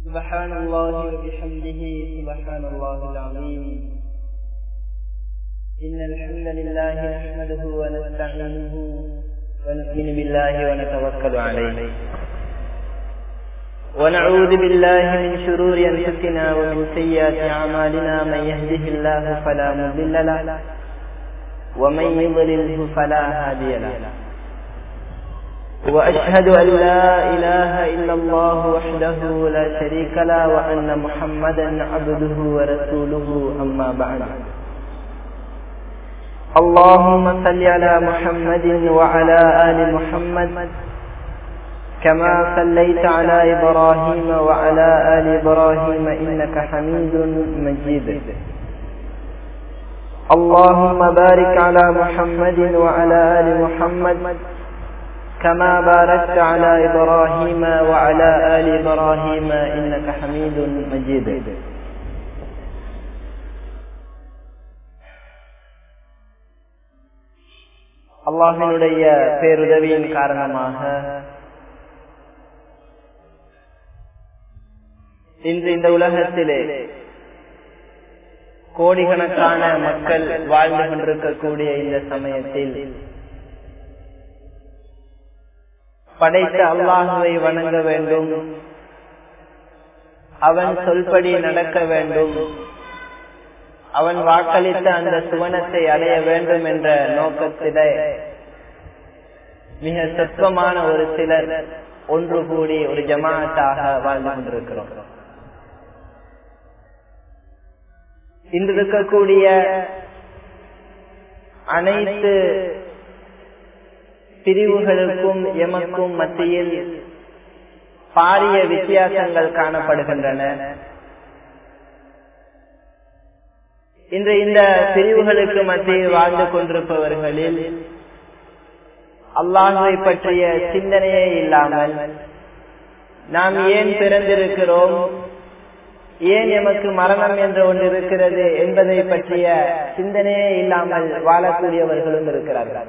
سبحان الله وبحمده سبحان الله العظيم إن الحمد لله نحمده ونستعينه ونؤمن بالله ونتوكل عليه ونعوذ بالله من شرور أنفسنا ومن سيئات أعمالنا من يهده الله فلا مضل له ومن يضلله فلا هادي له وأشهد أن لا إله إلا الله وحده لا شريك له وأن محمدا عبده ورسوله أما بعد اللهم صل على محمد وعلى آل محمد كما صليت على إبراهيم وعلى آل إبراهيم إنك حميد مجيد اللهم بارك على محمد وعلى آل محمد كما باركت على إبراهيم وعلى آل إبراهيم إنك حميد مجيد அல்லாஹினுடைய பேருதவியின் காரணமாக இன்று இந்த உலகத்திலே கோடிக்கணக்கான மக்கள் வாழ்ந்து கொண்டிருக்கக்கூடிய இந்த சமயத்தில் படைத்த அல்லாஹுவை வணங்க வேண்டும் அவன் சொல்படி நடக்க வேண்டும் அவன் வாக்களித்த அந்த சுவனத்தை அடைய வேண்டும் என்ற நோக்கத்திலே மிக சத்துவமான ஒரு சிலர் ஒன்று கூடி ஒரு ஜமாத்தாக வாழ்ந்து கொண்டிருக்கிறோம் இன்று இருக்கக்கூடிய அனைத்து பிரிவுகளுக்கும் எமக்கும் மத்தியில் பாரிய வித்தியாசங்கள் காணப்படுகின்றன இன்று இந்த பிரிவுகளுக்கு மத்தியில் வாழ்ந்து கொண்டிருப்பவர்களில் அல்லாஹுவை பற்றிய சிந்தனையே இல்லாமல் நாம் ஏன் பிறந்திருக்கிறோம் ஏன் எமக்கு மரணம் என்று ஒன்று இருக்கிறது என்பதை பற்றிய சிந்தனையே இல்லாமல் வாழக்கூடியவர்களும் இருக்கிறார்கள்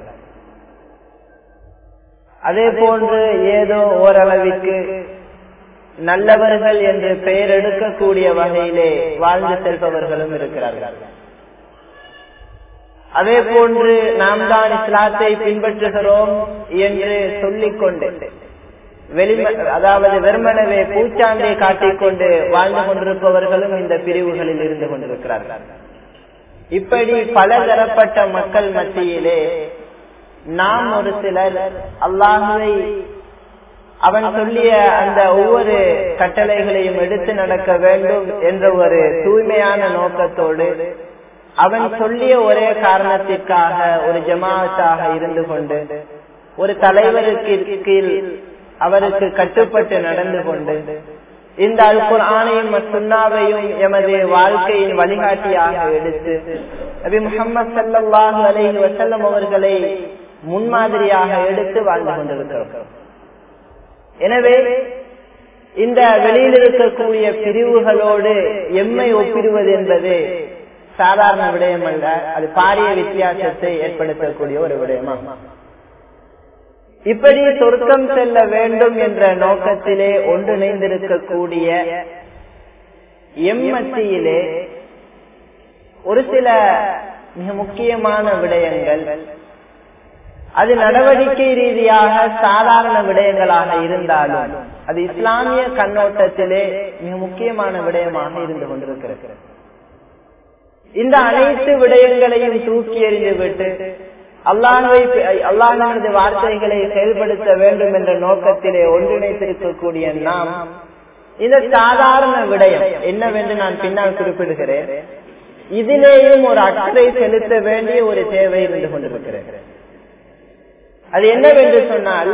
அதே போன்று ஏதோ ஓரளவிற்கு நல்லவர்கள் என்று பெயர் எடுக்கக்கூடிய வகையிலே வாழ்ந்து செல்பவர்களும் இருக்கிறார்கள் அதே போன்று நாம் தான் இஸ்லாத்தை பின்பற்றுகிறோம் என்று சொல்லிக்கொண்டு வெளி அதாவது வெறுமனவே பூச்சாண்டை காட்டிக்கொண்டு வாழ்ந்து கொண்டிருப்பவர்களும் இந்த பிரிவுகளில் இருந்து கொண்டிருக்கிறார்கள் இப்படி பல தரப்பட்ட மக்கள் மத்தியிலே நாம் ஒரு சிலர் அல்லாஹுவை அவன் சொல்லிய அந்த ஒவ்வொரு கட்டளைகளையும் எடுத்து நடக்க வேண்டும் என்ற ஒரு தூய்மையான நோக்கத்தோடு அவன் சொல்லிய ஒரே காரணத்திற்காக ஒரு ஜமாத்தாக இருந்து கொண்டு ஒரு தலைவருக்கு கீழ் அவருக்கு கட்டுப்பட்டு நடந்து கொண்டு இந்த அல்குர் ஆணையும் சுண்ணாவையும் எமது வாழ்க்கையின் வழிகாட்டியாக எடுத்து நபி முகமது சல்லாஹு அலஹி வசல்லம் அவர்களை முன்மாதிரியாக எடுத்து வாழ்ந்து கொண்டிருக்கிறோம் எனவே இந்த வெளியில் இருக்கக்கூடிய பிரிவுகளோடு எம்மை ஒப்பிடுவது என்பது சாதாரண விடயம் அல்ல அது பாரிய வித்தியாசத்தை ஏற்படுத்தக்கூடிய ஒரு விடயமா இப்படி சொர்க்கம் செல்ல வேண்டும் என்ற நோக்கத்திலே ஒன்றிணைந்திருக்கக்கூடிய எம்மத்தியிலே ஒரு சில மிக முக்கியமான விடயங்கள் அது நடவடிக்கை ரீதியாக சாதாரண விடயங்களாக இருந்தாலும் அது இஸ்லாமிய கண்ணோட்டத்திலே மிக முக்கியமான விடயமாக இருந்து கொண்டிருக்கிறது இந்த அனைத்து விடயங்களையும் தூக்கி எறிந்துவிட்டு அல்லாஹை அல்லாஹனது வார்த்தைகளை செயல்படுத்த வேண்டும் என்ற நோக்கத்திலே ஒன்றிணைத்திருக்கக்கூடிய நாம் இந்த சாதாரண விடயம் என்னவென்று நான் பின்னால் குறிப்பிடுகிறேன் இதிலேயும் ஒரு அக்கறை செலுத்த வேண்டிய ஒரு தேவை இருந்து கொண்டிருக்கிறது அது என்னவென்று சொன்னால்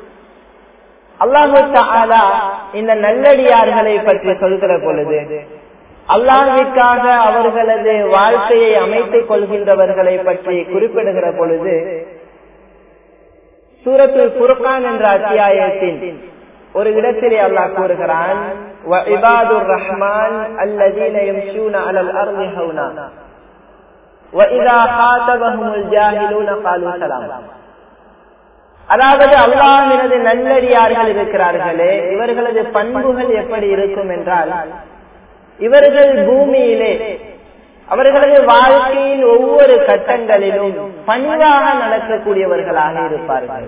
அல்லாஹு தாலா இந்த நல்லடியார்களை பற்றி சொல்கிற பொழுது அல்லாஹிற்காக அவர்களது வாழ்க்கையை அமைத்துக் கொள்கின்றவர்களை பற்றி குறிப்பிடுகிற பொழுது சூரத்து புர்கான் என்ற அத்தியாயத்தின் ஒரு இடத்திலே அல்லாஹ் கூறுகிறான் ரஹ்மான் அல்லதீன யம்ஷூன அலல் அர்தி ஹவுனா وَإِذَا خَاطَبَهُمُ الْجَاهِلُونَ قَالُوا سَلَامًا அதாவது அல்லாஹினது நல்லடியார்கள் இருக்கிறார்களே இவர்களது பண்புகள் எப்படி இருக்கும் என்றால் இவர்கள் பூமியிலே அவர்களது வாழ்க்கையின் ஒவ்வொரு கட்டங்களிலும் பணிவாக நடக்கக்கூடியவர்களாக இருப்பார்கள்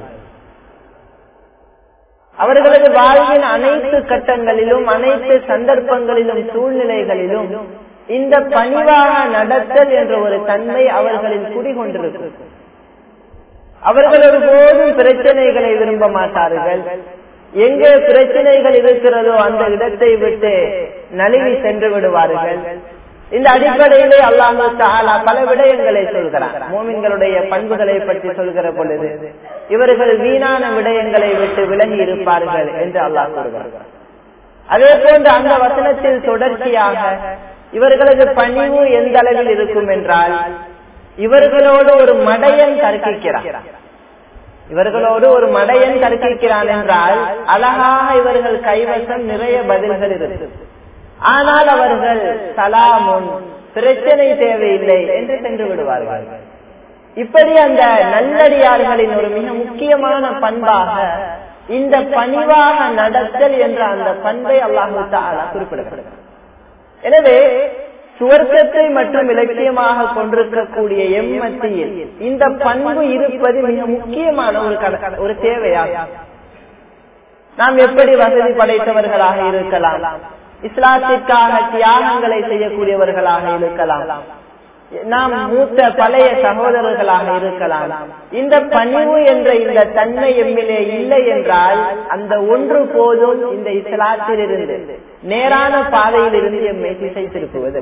அவர்களது வாழ்வின் அனைத்து கட்டங்களிலும் அனைத்து சந்தர்ப்பங்களிலும் சூழ்நிலைகளிலும் இந்த பணிவாக நடத்தல் என்ற ஒரு தன்மை அவர்களில் குடிகொண்டிருக்கும் அவர்கள் ஒருபோதும் பிரச்சனைகளை விரும்ப மாட்டார்கள் எங்கே பிரச்சனைகள் இருக்கிறதோ அந்த இடத்தை விட்டு நழுவி சென்று விடுவார்கள் இந்த அடிப்படையிலே அல்லாஹு தாலா பல விடயங்களை சொல்கிறார் மோமின்களுடைய பண்புகளை பற்றி சொல்கிற பொழுது இவர்கள் வீணான விடயங்களை விட்டு விலகி இருப்பார்கள் என்று அல்லாஹ் கூறுகிறார் அதே போன்று அந்த வசனத்தில் தொடர்ச்சியாக இவர்களது பணிவு எந்த அளவில் இருக்கும் என்றால் இவர்களோடு ஒரு மடையன் தர்க்கிக்கிறார் இவர்களோடு ஒரு மடையன் தர்க்கிக்கிறான் என்றால் அழகாக இவர்கள் கைவசம் நிறைய பதில்கள் இருக்கு ஆனால் அவர்கள் சலாமுன் பிரச்சனை தேவையில்லை என்று சென்று விடுவார்கள் இப்படி அந்த நல்லடியார்களின் ஒரு மிக முக்கியமான பண்பாக இந்த பணிவாக நடத்தல் என்ற அந்த பண்பை அல்லாஹு தாலா குறிப்பிடப்படுகிறது எனவே சுவர்க்கத்தை மற்றும் இலட்சியமாக கொண்டிருக்கக்கூடிய எம்மத்தியில் இந்த பண்பு இருப்பது மிக முக்கியமான ஒரு ஒரு தேவையாகும் நாம் எப்படி வசதி படைத்தவர்களாக இருக்கலாம் இஸ்லாத்திற்காக தியாகங்களை செய்யக்கூடியவர்களாக இருக்கலாம் நாம் மூத்த பழைய சகோதரர்களாக இருக்கலாம் இந்த பணிவு என்ற இந்த தன்மை எம்மிலே இல்லை என்றால் அந்த ஒன்று போதும் இந்த இஸ்லாத்தில் இருந்து நேரான பாதையில் இருந்து எம்மை திசை திருப்புவது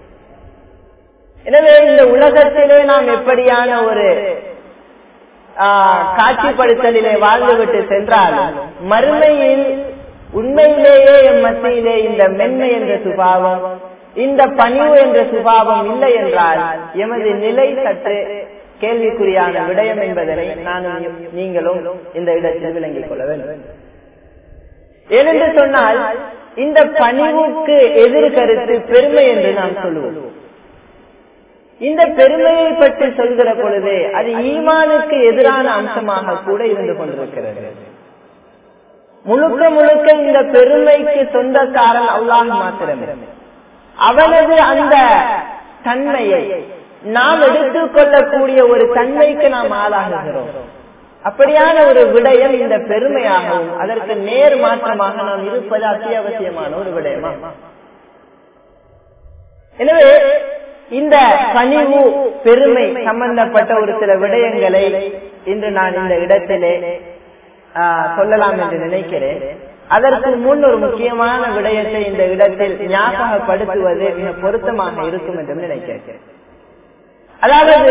எனவே இந்த உலகத்திலே நாம் எப்படியான ஒரு காட்சிப்படுத்தலிலே வாழ்ந்துவிட்டு சென்றாலும் மறுமையில் உண்மையிலேயே எம் மத்தியிலே இந்த மென்மை என்ற சுபாவம் இந்த பணிவு என்ற சுபாவம் இல்லை என்றால் எமது நிலை சற்று கேள்விக்குறியான விடயம் என்பதனை நானும் நீங்களும் இந்த இடத்தில் விளங்கிக் கொள்ள வேண்டும் ஏனென்று சொன்னால் இந்த பணிவுக்கு எதிர்கருத்து பெருமை என்று நாம் சொல்லுவோம் இந்த பெருமையை பற்றி சொல்கிற பொழுதே அது ஈமானுக்கு எதிரான அம்சமாக கூட இருந்து கொண்டிருக்கிறது முழுக்க முழுக்க இந்த பெருமைக்கு சொந்தக்காரன் அல்லாஹ் மாத்திரமே அவனது அந்த தன்மையை நாம் எடுத்துக்கொள்ளக்கூடிய ஒரு தன்மைக்கு நாம் ஆளாகுகிறோம் அப்படியான ஒரு விடயம் இந்த பெருமையாகவும் அதற்கு நேர் மாற்றமாக நாம் இருப்பது அத்தியாவசியமான ஒரு விடயமா எனவே இந்த பணிவு பெருமை சம்பந்தப்பட்ட ஒரு சில விடயங்களை இன்று நான் இந்த இடத்திலே சொல்லலாம் என்று நினைக்கிறேன் அதற்கு முன் ஒரு முக்கியமான விடயத்தை இந்த இடத்தில் ஞாபகப்படுத்துவது மிக பொருத்தமாக இருக்கும் என்று நினைக்கிறேன் அதாவது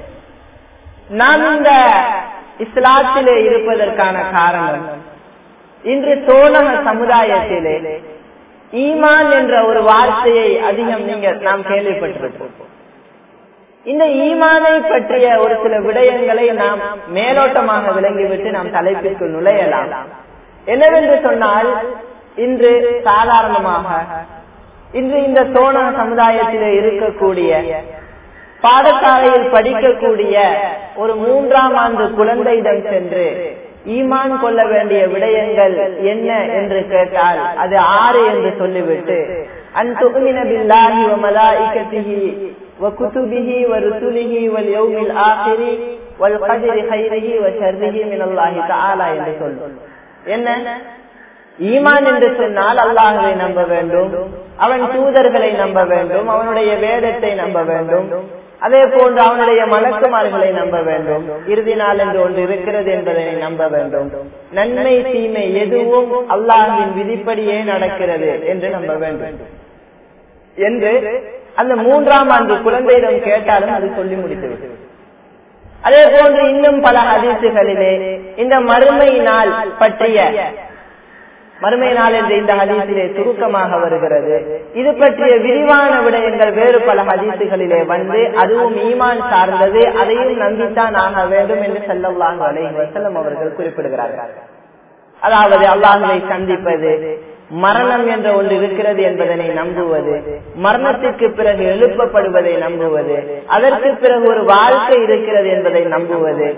நாம் இந்த இஸ்லாத்திலே இருப்பதற்கான காரணம் இன்று சோழக சமுதாயத்திலே ஈமான் என்ற ஒரு வார்த்தையை அதிகம் நீங்க நாம் கேள்விப்பட்டிருப்போம் இந்த ஈமானை பற்றிய ஒரு சில விடயங்களை நாம் மேலோட்டமாக விளங்கிவிட்டு நாம் தலைப்பிற்கு நுழையலாம் என்னவென்று சொன்னால் இன்று சாதாரணமாக இன்று இந்த சோழ சமுதாயத்திலே இருக்கக்கூடிய பாடசாலையில் படிக்கக்கூடிய ஒரு மூன்றாம் ஆண்டு குழந்தையிடம் சென்று ஈமான் கொள்ள வேண்டிய விடயங்கள் என்ன என்று கேட்டால் அது ஆறு என்று சொல்லிவிட்டு அன்துமின பில்லாஹி வ மலாயிகத்திஹி வ குதுபிஹி வ ருசுலிஹி வல் யௌமில் ஆகிரி வல் கத்ரி கைரிஹி வ ஷர்ரிஹி மினல்லாஹி தஆலா என்று சொல்லும் என்ன ஈமான் என்று சொன்னால் அல்லாஹுவை நம்ப வேண்டும் அவன் தூதர்களை நம்ப வேண்டும் அவனுடைய வேதத்தை நம்ப வேண்டும் அதே போன்று அவனுடைய மலக்குமார்களை நம்ப வேண்டும் இறுதி நாள் என்று ஒன்று இருக்கிறது என்பதை நம்ப வேண்டும் நன்மை தீமை எதுவும் அல்லாஹின் விதிப்படியே நடக்கிறது என்று நம்ப வேண்டும் என்று அந்த மூன்றாம் ஆண்டு குழந்தையிடம் கேட்டாலும் அது சொல்லி முடித்துவிட்டது அதே போன்று இன்னும் பல ஹதீசுகளிலே இந்த மறுமை நாள் பற்றிய மறுமை நாள் என்ற இந்த ஹதீசிலே சுருக்கமாக வருகிறது இது பற்றிய விரிவான விடயங்கள் வேறு பல ஹதீசுகளிலே வந்து அதுவும் ஈமான் சார்ந்தது அதையும் நம்பித்தான் ஆக வேண்டும் என்று செல்லல்லாஹு அலைஹி வஸல்லம் அவர்கள் குறிப்பிடுகிறார்கள் அதாவது அல்லாஹுவை சந்திப்பது மரணம் என்ற ஒன்று இருக்கிறது என்பதனை நம்புவது மரணத்திற்கு பிறகு எழுப்பப்படுவதை நம்புவது அதற்கு பிறகு ஒரு வாழ்க்கை இருக்கிறது என்பதை நம்புவது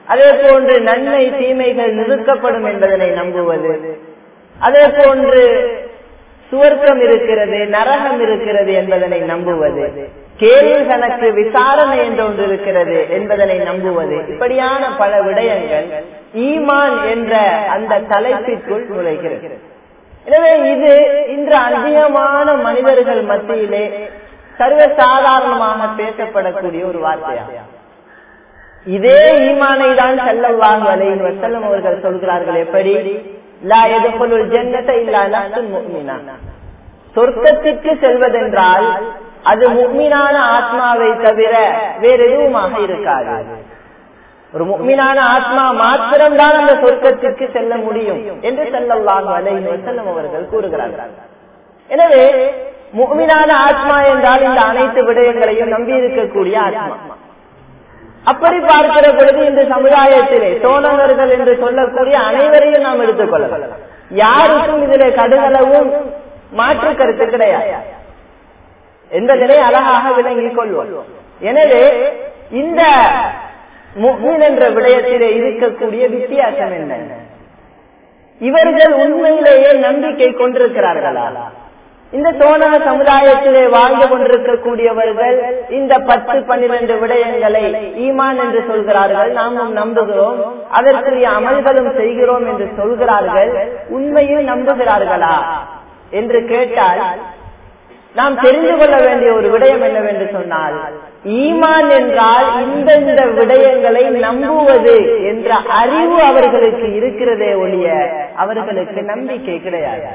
அதே போன்று நன்மை தீமைகள் நிறுக்கப்படும் என்பதனை நம்புவது அதே போன்று சுவர்க்கம் இருக்கிறது நரகம் இருக்கிறது என்பதனை நம்புவது கேள்வி கணக்கு விசாரணை என்று ஒன்று இருக்கிறது என்பதனை நம்புவது இப்படியான பல விடயங்கள் ஈமான் என்ற அந்த தலைப்பிற்குள் நுழைகிறது எனவே இது இன்று அதிகமான மனிதர்கள் மத்தியிலே சர்வசாதாரணமாக பேசப்படக்கூடிய ஒரு வார்த்தையாகும் இதே ஈமானை தான் செல்லவாங்க அலையின் வசல்லம் அவர்கள் சொல்கிறார்கள் எப்படி லா எதுபொருள் ஜென்னத்தை இல்லா சொர்க்கத்திற்கு செல்வதென்றால் அது முக்மீனான ஆத்மாவை தவிர வேற எதுவுமாக இருக்காது ஒரு முக்மீனான ஆத்மா மாத்திரம்தான் அந்த சொர்க்கத்திற்கு செல்ல முடியும் என்று செல்லவாங்க அலையின் வசல்லம் அவர்கள் கூறுகிறார்கள் எனவே முக்மீனான ஆத்மா என்றால் இந்த அனைத்து விடயங்களையும் நம்பி இருக்கக்கூடிய ஆத்மா அப்படி பார்க்கிற பொழுது இந்த சமுதாயத்திலே சோழர்கள் என்று சொல்லக்கூடிய அனைவரையும் நாம் எடுத்துக்கொள்ளலாம் யாருக்கும் இதிலே கடுகளவும் மாற்று கருத்து கிடையாது என்பதனை அழகாக விளங்கிக் கொள்வோம் எனவே இந்த முக்மின் என்ற விடயத்திலே இருக்கக்கூடிய வித்தியாசம் என்ன இவர்கள் உண்மையிலேயே நம்பிக்கை கொண்டிருக்கிறார்களா இந்த சோழக சமுதாயத்திலே வாழ்ந்து கொண்டிருக்கக்கூடியவர்கள் இந்த பத்து பன்னிரண்டு விடயங்களை ஈமான் என்று சொல்கிறார்கள் நாமும் நம்புகிறோம் அதற்குரிய அமல்களும் செய்கிறோம் என்று சொல்கிறார்கள் உண்மையில் நம்புகிறார்களா என்று கேட்டால் நாம் தெரிந்து கொள்ள வேண்டிய ஒரு விடயம் என்னவென்று சொன்னால் ஈமான் என்றால் இந்த இந்த விடயங்களை நம்புவது என்ற அறிவு அவர்களுக்கு இருக்கிறதே ஒழிய அவர்களுக்கு நம்பிக்கை கிடையாது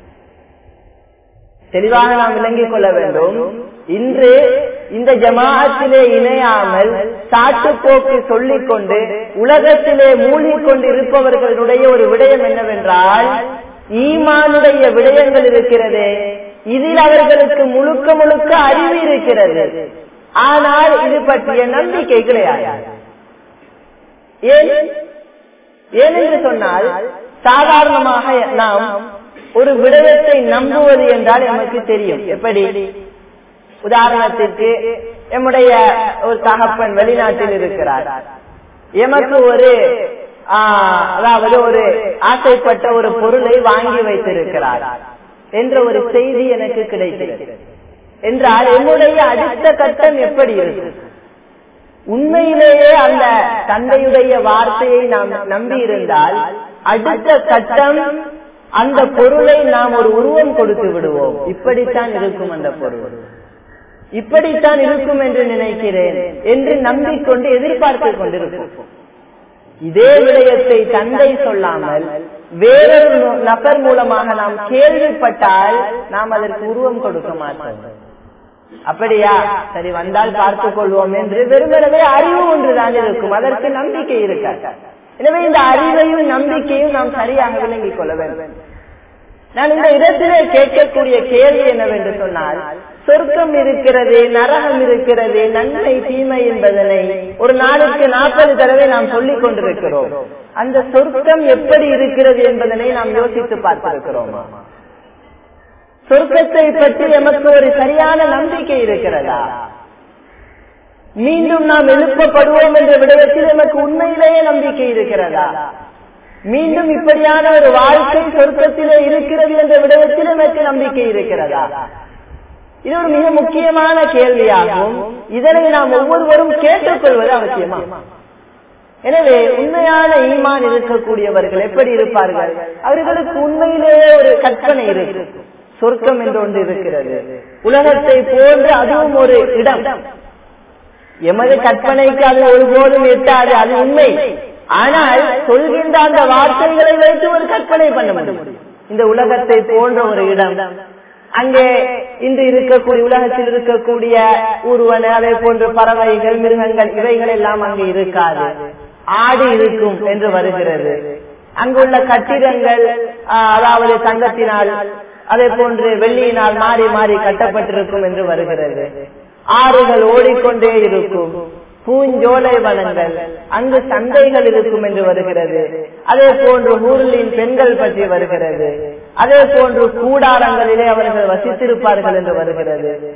தெளிவாக நாம் விளங்கிக் கொள்ள வேண்டும் இன்று இந்த ஜமாஅத்திலே இணையாமல் சாட்டுப்போக்கு சொல்லிக் கொண்டு உலகத்திலே மூழ்கிக் கொண்டு இருப்பவர்களுடைய ஒரு விடயம் என்னவென்றால் ஈமானுடைய விடயங்கள் இருக்கிறது இதில் அவர்களுக்கு முழுக்க முழுக்க அறிவு இருக்கிறது ஆனால் இது பற்றிய நம்பிக்கை கிடையாது ஏன் ஏனென்று சொன்னால் சாதாரணமாக நாம் ஒரு விடயத்தை நம்புவது என்றால் நமக்கு தெரியும் எப்படி உதாரணத்திற்கு எம்முடைய ஒரு தகப்பன் வெளிநாட்டில் இருக்கிறார் எமக்கு ஒரு அதாவது ஒரு ஆசைப்பட்ட ஒரு பொருளை வாங்கி வைத்திருக்கிறார் என்ற ஒரு செய்தி எனக்கு கிடைக்கிறது என்றால் என்னுடைய அடுத்த கட்டம் எப்படி இருக்கும் உண்மையிலேயே அந்த தந்தையுடைய வார்த்தையை நாம் நம்பி இருந்தால் அடுத்த கட்டம் அந்த பொருளை நாம் ஒரு உருவம் கொடுத்து விடுவோம் இப்படித்தான் இருக்கும் அந்த பொருள் இப்படித்தான் இருக்கும் என்று நினைக்கிறேன் என்று நம்பிக்கொண்டு எதிர்பார்த்து கொண்டிருக்கும் இதே விடயத்தை தந்தை சொல்லாமல் வேறொரு நபர் மூலமாக நாம் கேள்விப்பட்டால் நாம் அதற்கு உருவம் கொடுக்க மாட்டோம் அப்படியா சரி வந்தால் பார்த்துக் கொள்வோம் என்று வெறுமனவே அறிவு ஒன்றுதான் இருக்கும் அதற்கு நம்பிக்கை இருக்க எனவே இந்த அறிவையும் நம்பிக்கையும் நாம் சரியாக விளங்கிக் கொள்ள வேண்டும் நான் இந்த இடத்திலே கேட்கக்கூடிய கேள்வி என்னவென்று சொன்னால் சொர்க்கம் இருக்கிறது நரகம் இருக்கிறது நன்மை தீமை என்பதனை ஒரு நாளுக்கு நாற்பது தடவை நாம் சொல்லிக் கொண்டிருக்கிறோம் அந்த சொர்க்கம் எப்படி இருக்கிறது என்பதனை நாம் யோசித்து பார்த்திருக்கிறோமா சொர்க்கத்தை பற்றி எமக்கு ஒரு சரியான நம்பிக்கை இருக்கிறதா மீண்டும் நாம் எழுப்பப்படுவோம் என்ற விடயத்தில் எமக்கு உண்மையிலேயே நம்பிக்கை இருக்கிறதா மீண்டும் இப்படியான ஒரு வாழ்க்கை சொர்க்கத்திலே இருக்கிறது என்ற விடயத்தில் எனக்கு நம்பிக்கை இருக்கிறதா இது ஒரு மிக முக்கியமான கேள்வியாகும் இதனை நாம் ஒவ்வொருவரும் கேட்டுக்கொள்வது அவசியமா எனவே உண்மையான ஈமான் இருக்கக்கூடியவர்கள் எப்படி இருப்பார்கள் அவர்களுக்கு உண்மையிலேயே ஒரு கற்பனை இருக்கு சொர்க்கம் என்று ஒன்று இருக்கிறது உலகத்தை போன்று அதுவும் ஒரு இடம் எமது கற்பனைக்கு அது ஒருபோதும் எட்டாது அது உண்மை ஆனால் சொல்கின்ற அந்த வார்த்தைகளை வைத்து ஒரு கற்பனை பண்ண முடியும் இந்த உலகத்தை போன்ற ஒரு இடம் அங்கே இன்று இருக்கக்கூடிய உலகத்தில் இருக்கக்கூடிய ஊர்வன அதே போன்ற பறவைகள் மிருகங்கள் இவைகள் எல்லாம் அங்கே இருக்காது ஆடு இருக்கும் என்று வருகிறது அங்குள்ள கட்டிடங்கள் அதாவது தங்கத்தினால் அதே போன்று வெள்ளியினால் மாறி மாறி கட்டப்பட்டிருக்கும் என்று வருகிறது ஆறுகள் ஓடிக்கொண்டே இருக்கும் பூஞ்சோலை வனங்கள் அங்கு சந்தைகள் இருக்கும் என்று வருகிறது அதே போன்று ஊரின் பெண்கள் பற்றி வருகிறது அதே போன்று கூடாரங்களிலே அவர்கள் வசித்திருப்பார்கள் என்று வருகிறது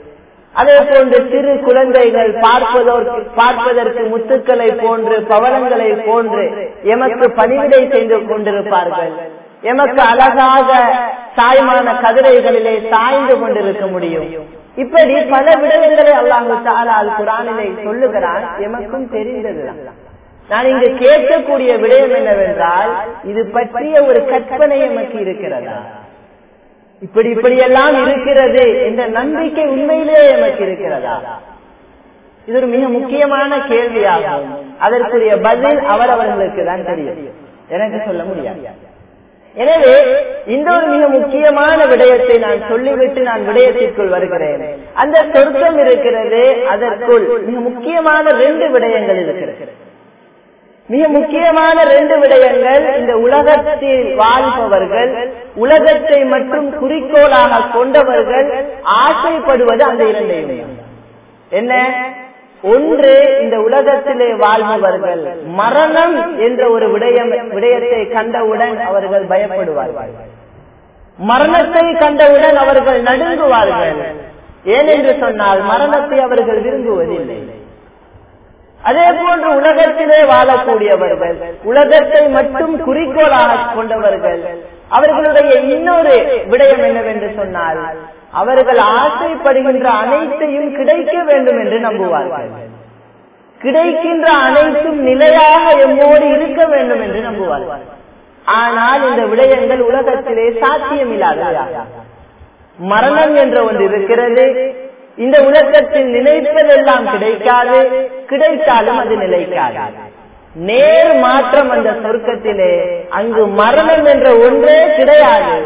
அதே போன்று சிறு குழந்தைகள் பார்ப்பதற்கு பார்ப்பதற்கு முத்துக்களை போன்று பவளங்களை போன்று எமக்கு பணிவிடை செய்து கொண்டிருப்பார்கள் எமக்கு அழகாக சாய்மான கதிரைகளிலே சாய்ந்து கொண்டிருக்க முடியும் இப்படி பல விடயங்களை அல்லாஹு தாலால் குரானிலே சொல்லுகிறான் எமக்கும் தெரிந்ததுதான் நான் இங்கு கேட்கக்கூடிய விடயம் என்னவென்றால் இது பற்றிய ஒரு கற்பனை எமக்கு இருக்கிறதா இப்படி இப்படியெல்லாம் இருக்கிறது என்ற நம்பிக்கை உண்மையிலே எமக்கு இருக்கிறதா இது ஒரு மிக முக்கியமான கேள்வியாகும் அதற்குரிய பதில் அவரவர்களுக்கு தான் தெரியும் எனக்கு சொல்ல முடியாது எனவே இந்த ஒரு மிக முக்கியமான விடயத்தை நான் சொல்லிவிட்டு நான் விடயத்திற்குள் வருகிறேன் அந்த சொர்க்கம் இருக்கிறது அதற்குள் மிக முக்கியமான ரெண்டு விடயங்கள் இருக்கிறது மிக முக்கியமான ரெண்டு விடயங்கள் இந்த உலகத்தில் வாழ்பவர்கள் உலகத்தை மட்டும் குறிக்கோளாக கொண்டவர்கள் ஆசைப்படுவது அந்த இரண்டையும் என்ன ஒன்று இந்த உலகத்திலே வாழ்பவர்கள் மரணம் என்ற ஒரு விடயம் விடயத்தை கண்டவுடன் அவர்கள் பயப்படுவார்கள் மரணத்தை கண்டவுடன் அவர்கள் நடுங்குவார்கள் ஏனென்று சொன்னால் மரணத்தை அவர்கள் விரும்புவதில்லை அதே போன்று உலகத்திலே வாழக்கூடியவர்கள் உலகத்தை மட்டும் குறிக்கோளாக கொண்டவர்கள் அவர்களுடைய இன்னொரு விடயம் என்னவென்று சொன்னால் அவர்கள் ஆசைப்படுகின்ற அனைத்தையும் கிடைக்க வேண்டும் என்று நம்புவார்கள் கிடைக்கின்ற அனைத்தும் நிலையாக எம்மோடு இருக்க வேண்டும் என்று நம்புவார்கள் ஆனால் இந்த விடயங்கள் உலகத்திலே சாத்தியமில்லாத மரணம் என்ற ஒன்று இருக்கிறது இந்த உலகத்தில் நினைப்பதெல்லாம் கிடைக்காது கிடைத்தாலும் அது நிலைக்காது நேர் மாற்றம் அந்த சொர்க்கத்திலே அங்கு மரணம் என்ற ஒன்றே கிடையாது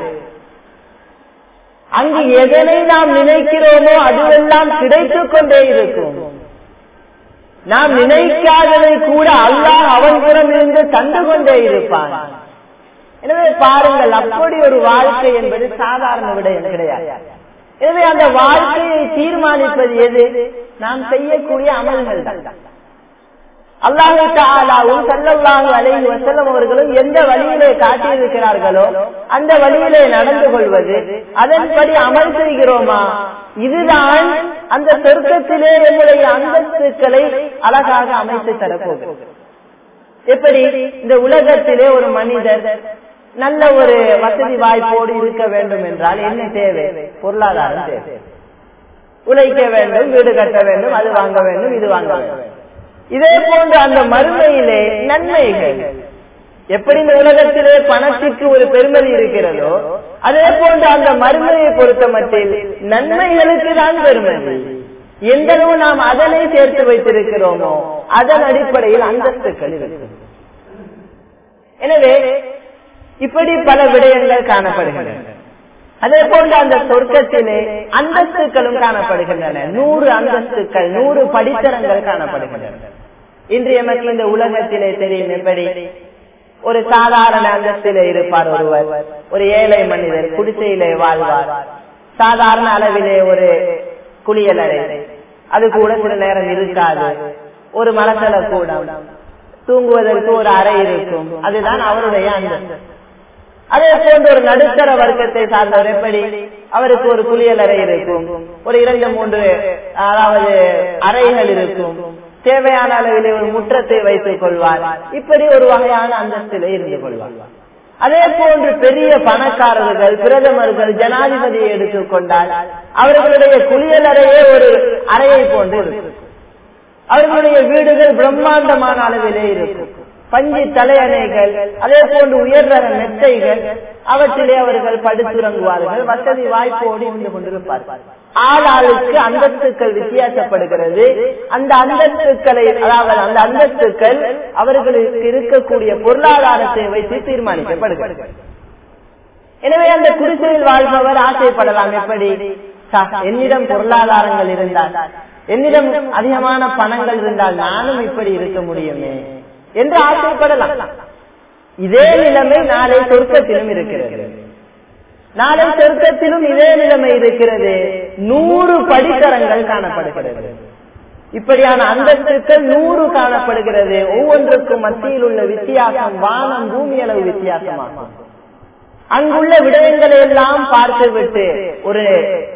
அங்கு எதனை நாம் நினைக்கிறோமோ அதுவெல்லாம் கிடைத்துக் கொண்டே இருக்கும் நாம் நினைக்காததை கூட அல்லாஹ் அவன் புறம் இருந்து தந்து கொண்டே இருப்பான் எனவே பாருங்கள் அப்படி ஒரு வாழ்க்கை என்பது சாதாரண விடயம் கிடையாது எனவே அந்த வாழ்க்கையை தீர்மானிப்பது எது நாம் செய்யக்கூடிய அமல்கள் தான் அல்லாஹு தாலாவும் சல்லல்லாஹு அலைஹி வஸல்லம் அவர்களும் எந்த வழியிலே காட்டியிருக்கிறார்களோ அந்த வழியிலே நடந்து கொள்வது அதன்படி அமல் செய்கிறோமா இதுதான் அந்த சொர்க்கத்திலே என்னுடைய அந்தஸ்துக்களை அழகாக அமைத்து தரப்போகிறது எப்படி இந்த உலகத்திலே ஒரு மனிதர் நல்ல ஒரு வசதி வாய்ப்போடு இருக்க வேண்டும் என்றால் என்ன தேவை பொருளாதாரம் தேவை உழைக்க வேண்டும் வீடு கட்ட வேண்டும் அது வாங்க வேண்டும் இது வாங்க வேண்டும் இதே போன்று அந்த மறுமையிலே நன்மைகள் எப்படி இந்த உலகத்திலே பணத்திற்கு ஒரு பெருமதி இருக்கிறதோ அதே போன்று அந்த மறுமையை பொறுத்த மட்டில் நன்மைகளுக்கு தான் பெருமதி எந்த அளவு நாம் அதனை சேர்த்து வைத்திருக்கிறோமோ அதன் அடிப்படையில் அந்தஸ்துக்கள் இருக்கு எனவே இப்படி பல விடயங்கள் காணப்படுகின்றன அதே போன்று அந்த சொர்க்கத்திலே அந்தஸ்துக்களும் காணப்படுகின்றன நூறு அந்தஸ்துக்கள் நூறு படித்தரங்கள் காணப்படுகின்றன இன்று எமக்கு இந்த உலகத்திலே தெரியும் எப்படி ஒரு சாதாரண அந்தஸ்திலே இருப்பார் ஒருவர் ஒரு ஏழை மனிதர் குடிசையிலே வாழ்வார் சாதாரண அளவிலே ஒரு குளியலறை அது கூட சில நேரம் இருக்காது ஒரு மலசல கூடம் தூங்குவதற்கு ஒரு அறை இருக்கும் அதுதான் அவருடைய அந்தஸ்து அதே போன்று ஒரு நடுத்தர வர்க்கத்தை சார்ந்தவர் எப்படி அவருக்கு ஒரு குளியலறை இருக்கும் ஒரு இரண்டு மூன்று அதாவது அறைகள் இருக்கும் தேவையான அளவிலே ஒரு முற்றத்தை வைத்துக் கொள்வார் இப்படி ஒரு வகையான அந்தஸ்திலே இருந்து கொள்வார் அதே போன்று பெரிய பணக்காரர்கள் பிரதமர்கள் ஜனாதிபதியை எடுத்துக்கொண்டால் அவர்களுடைய குளியலறையே ஒரு அறையை போன்று இருக்கும் அவர்களுடைய வீடுகள் பிரம்மாண்டமான அளவிலே இருக்கும் பஞ்சு தலையணைகள் அதே போன்று உயர் ரக மெத்தைகள் அவற்றிலே அவர்கள் படுத்துறங்குவார்கள் வசதி வாய்ப்போடு இருந்து கொண்டிருப்பார்கள் ஆளாளுக்கு அந்தஸ்துக்கள் வித்தியாசப்படுகிறது அந்த அந்தஸ்துக்களை அதாவது அந்த அந்தஸ்துக்கள் அவர்களுக்கு இருக்கக்கூடிய பொருளாதாரத்தை வைத்து தீர்மானிக்கப்படுகிறது எனவே அந்த குடிசையில் வாழ்பவர் ஆசைப்படலாம் எப்படி என்னிடம் பொருளாதாரங்கள் இருந்தால் என்னிடம் அதிகமான பணங்கள் இருந்தால் நானும் இப்படி இருக்க முடியுமே என்று ஆசைப்படலாம் இதே நிலைமை நாளை சொர்க்கத்திலும் இருக்கிறது நாளை சொர்க்கத்திலும் இதே நிலைமை இருக்கிறது நூறு படித்தரங்கள் காணப்படுகிறது இப்படியான அந்தஸ்துக்கள் நூறு காணப்படுகிறது ஒவ்வொன்றுக்கும் மத்தியில் உள்ள வித்தியாசம் வானம் பூமி அளவு வித்தியாசமாகும் அங்குள்ள விடயங்களை எல்லாம் பார்த்துவிட்டு ஒரு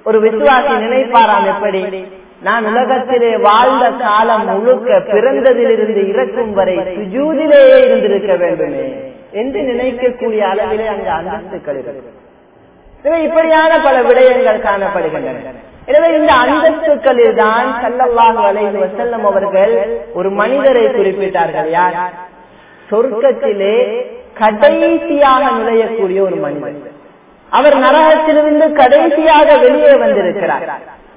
ஒரு விசுவாசி நினைப்பாராம் எப்படி நான் உலகத்திலே வாழ்ந்த காலம் முழுக்க பிறந்ததிலிருந்து இறக்கும் வரை சுஜூதிலேயே இருந்திருக்க வேண்டுமே என்று நினைக்கக்கூடிய அளவிலே அங்கு அந்தஸ்துக்கள் இருக்கு எனவே இப்படியான பல விடயங்கள் காணப்படுகின்றன எனவே இந்த அந்தஸ்துக்களில் தான் சல்லல்லாஹு அலைஹி வஸல்லம் அவர்கள் ஒரு மனிதரை குறிப்பிட்டார்கள் யார் சொர்க்கத்திலே கடைசியாக நுழையக்கூடிய ஒரு மனிதன் அவர் நரகத்திலிருந்து கடைசியாக வெளியே வந்திருக்கிறார்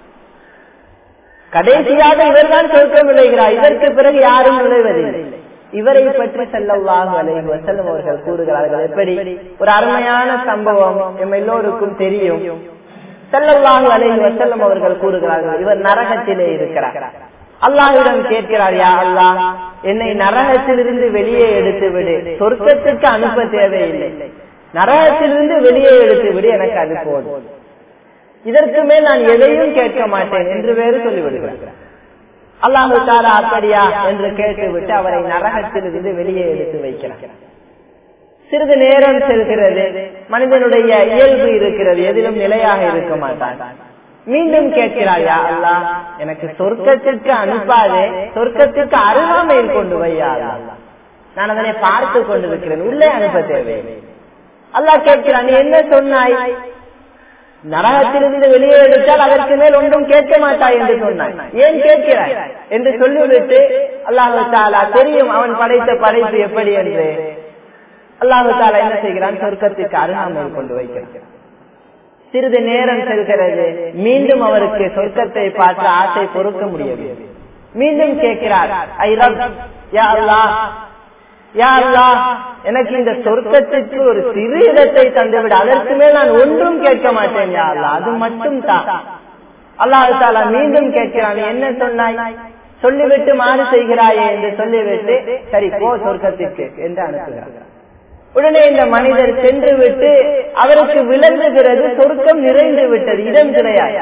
கடைசியாக இவர்தான் சொர்க்கம் நுழைகிறார் இதற்கு பிறகு யாரும் நுழைவதில்லை இவரை பற்றி செல்லவாக அலைஹி வசல்லம் அவர்கள் கூறுகிறார்கள் எப்படி ஒரு அருமையான சம்பவம் எம் எல்லோருக்கும் தெரியும் செல்லவாக அலைஹி வசல்லம் அவர்கள் கூறுகிறார்கள் இவர் நரகத்திலே இருக்கிறார் அல்லாஹிடம் கேட்கிறார் யா அல்லாஹ் என்னை நரகத்திலிருந்து வெளியே எடுத்து விடு சொர்க்கத்துக்கு அனுப்ப தேவையில்லை நரகத்திலிருந்து வெளியே எடுத்து விடு எனக்கு அது போதும் இதற்கு மேல் நான் எதையும் கேட்க மாட்டேன் என்று வேறு சொல்லிவிடுகிறார் அல்லாஹு தாரா அப்படியா என்று கேட்டுவிட்டு அவரை நரகத்திலிருந்து வெளியே எடுத்து வைக்கிறார் சிறிது நேரம் செல்கிறது மனிதனுடைய இயல்பு இருக்கிறது எதிலும் நிலையாக இருக்க மாட்டான் மீண்டும் கேட்கிறார் யா அல்லா எனக்கு சொர்க்கத்திற்கு அனுப்பாதே சொர்க்கத்திற்கு அருகாமையில் கொண்டு வையா நான் அதனை பார்த்து கொண்டிருக்கிறேன் உள்ளே அனுப்ப தேவை அல்லாஹ் கேட்கிறான் நீ என்ன சொன்னாய் நரகத்திலிருந்து வெளியே எடுத்தால் அதற்கு மேல் ஒன்றும் கேட்க மாட்டாய் என்று சொன்னாய் ஏன் கேட்கிறாய் என்று சொல்லிவிட்டு அல்லாஹு தாலா தெரியும் அவன் படைத்த படைப்பு எப்படி என்று அல்லாஹு தாலா என்ன செய்கிறான் சொர்க்கத்திற்கு அருகாமையில் கொண்டு வைக்கிறான் சிறிது நேரம் செல்கிறது மீண்டும் அவருக்கு சொர்க்கத்தை பார்த்து ஆசை பொறுக்க முடியவில்லை மீண்டும் கேட்கிறார் ஐ ரப் யா அல்லாஹ் யா அல்லாஹ் எனக்கு இந்த சொர்க்கத்துக்கு ஒரு சிறு இடத்தை தந்துவிடு அதற்கு மேல் நான் ஒன்றும் கேட்க மாட்டேன் யா அல்லாஹ் அது மட்டும் தான் அல்லாஹு தாலா மீண்டும் கேட்கிறான் என்ன சொன்னாய் சொல்லிவிட்டு மாறு செய்கிறாயே என்று சொல்லிவிட்டு சரி போ சொர்க்கத்திற்கு என்று அனுப்புகிறார் உடனே இந்த மனிதர் சென்று விட்டு அவருக்கு விளங்குகிறது சொர்க்கம் நிறைந்து விட்டது இடம் கிடையாது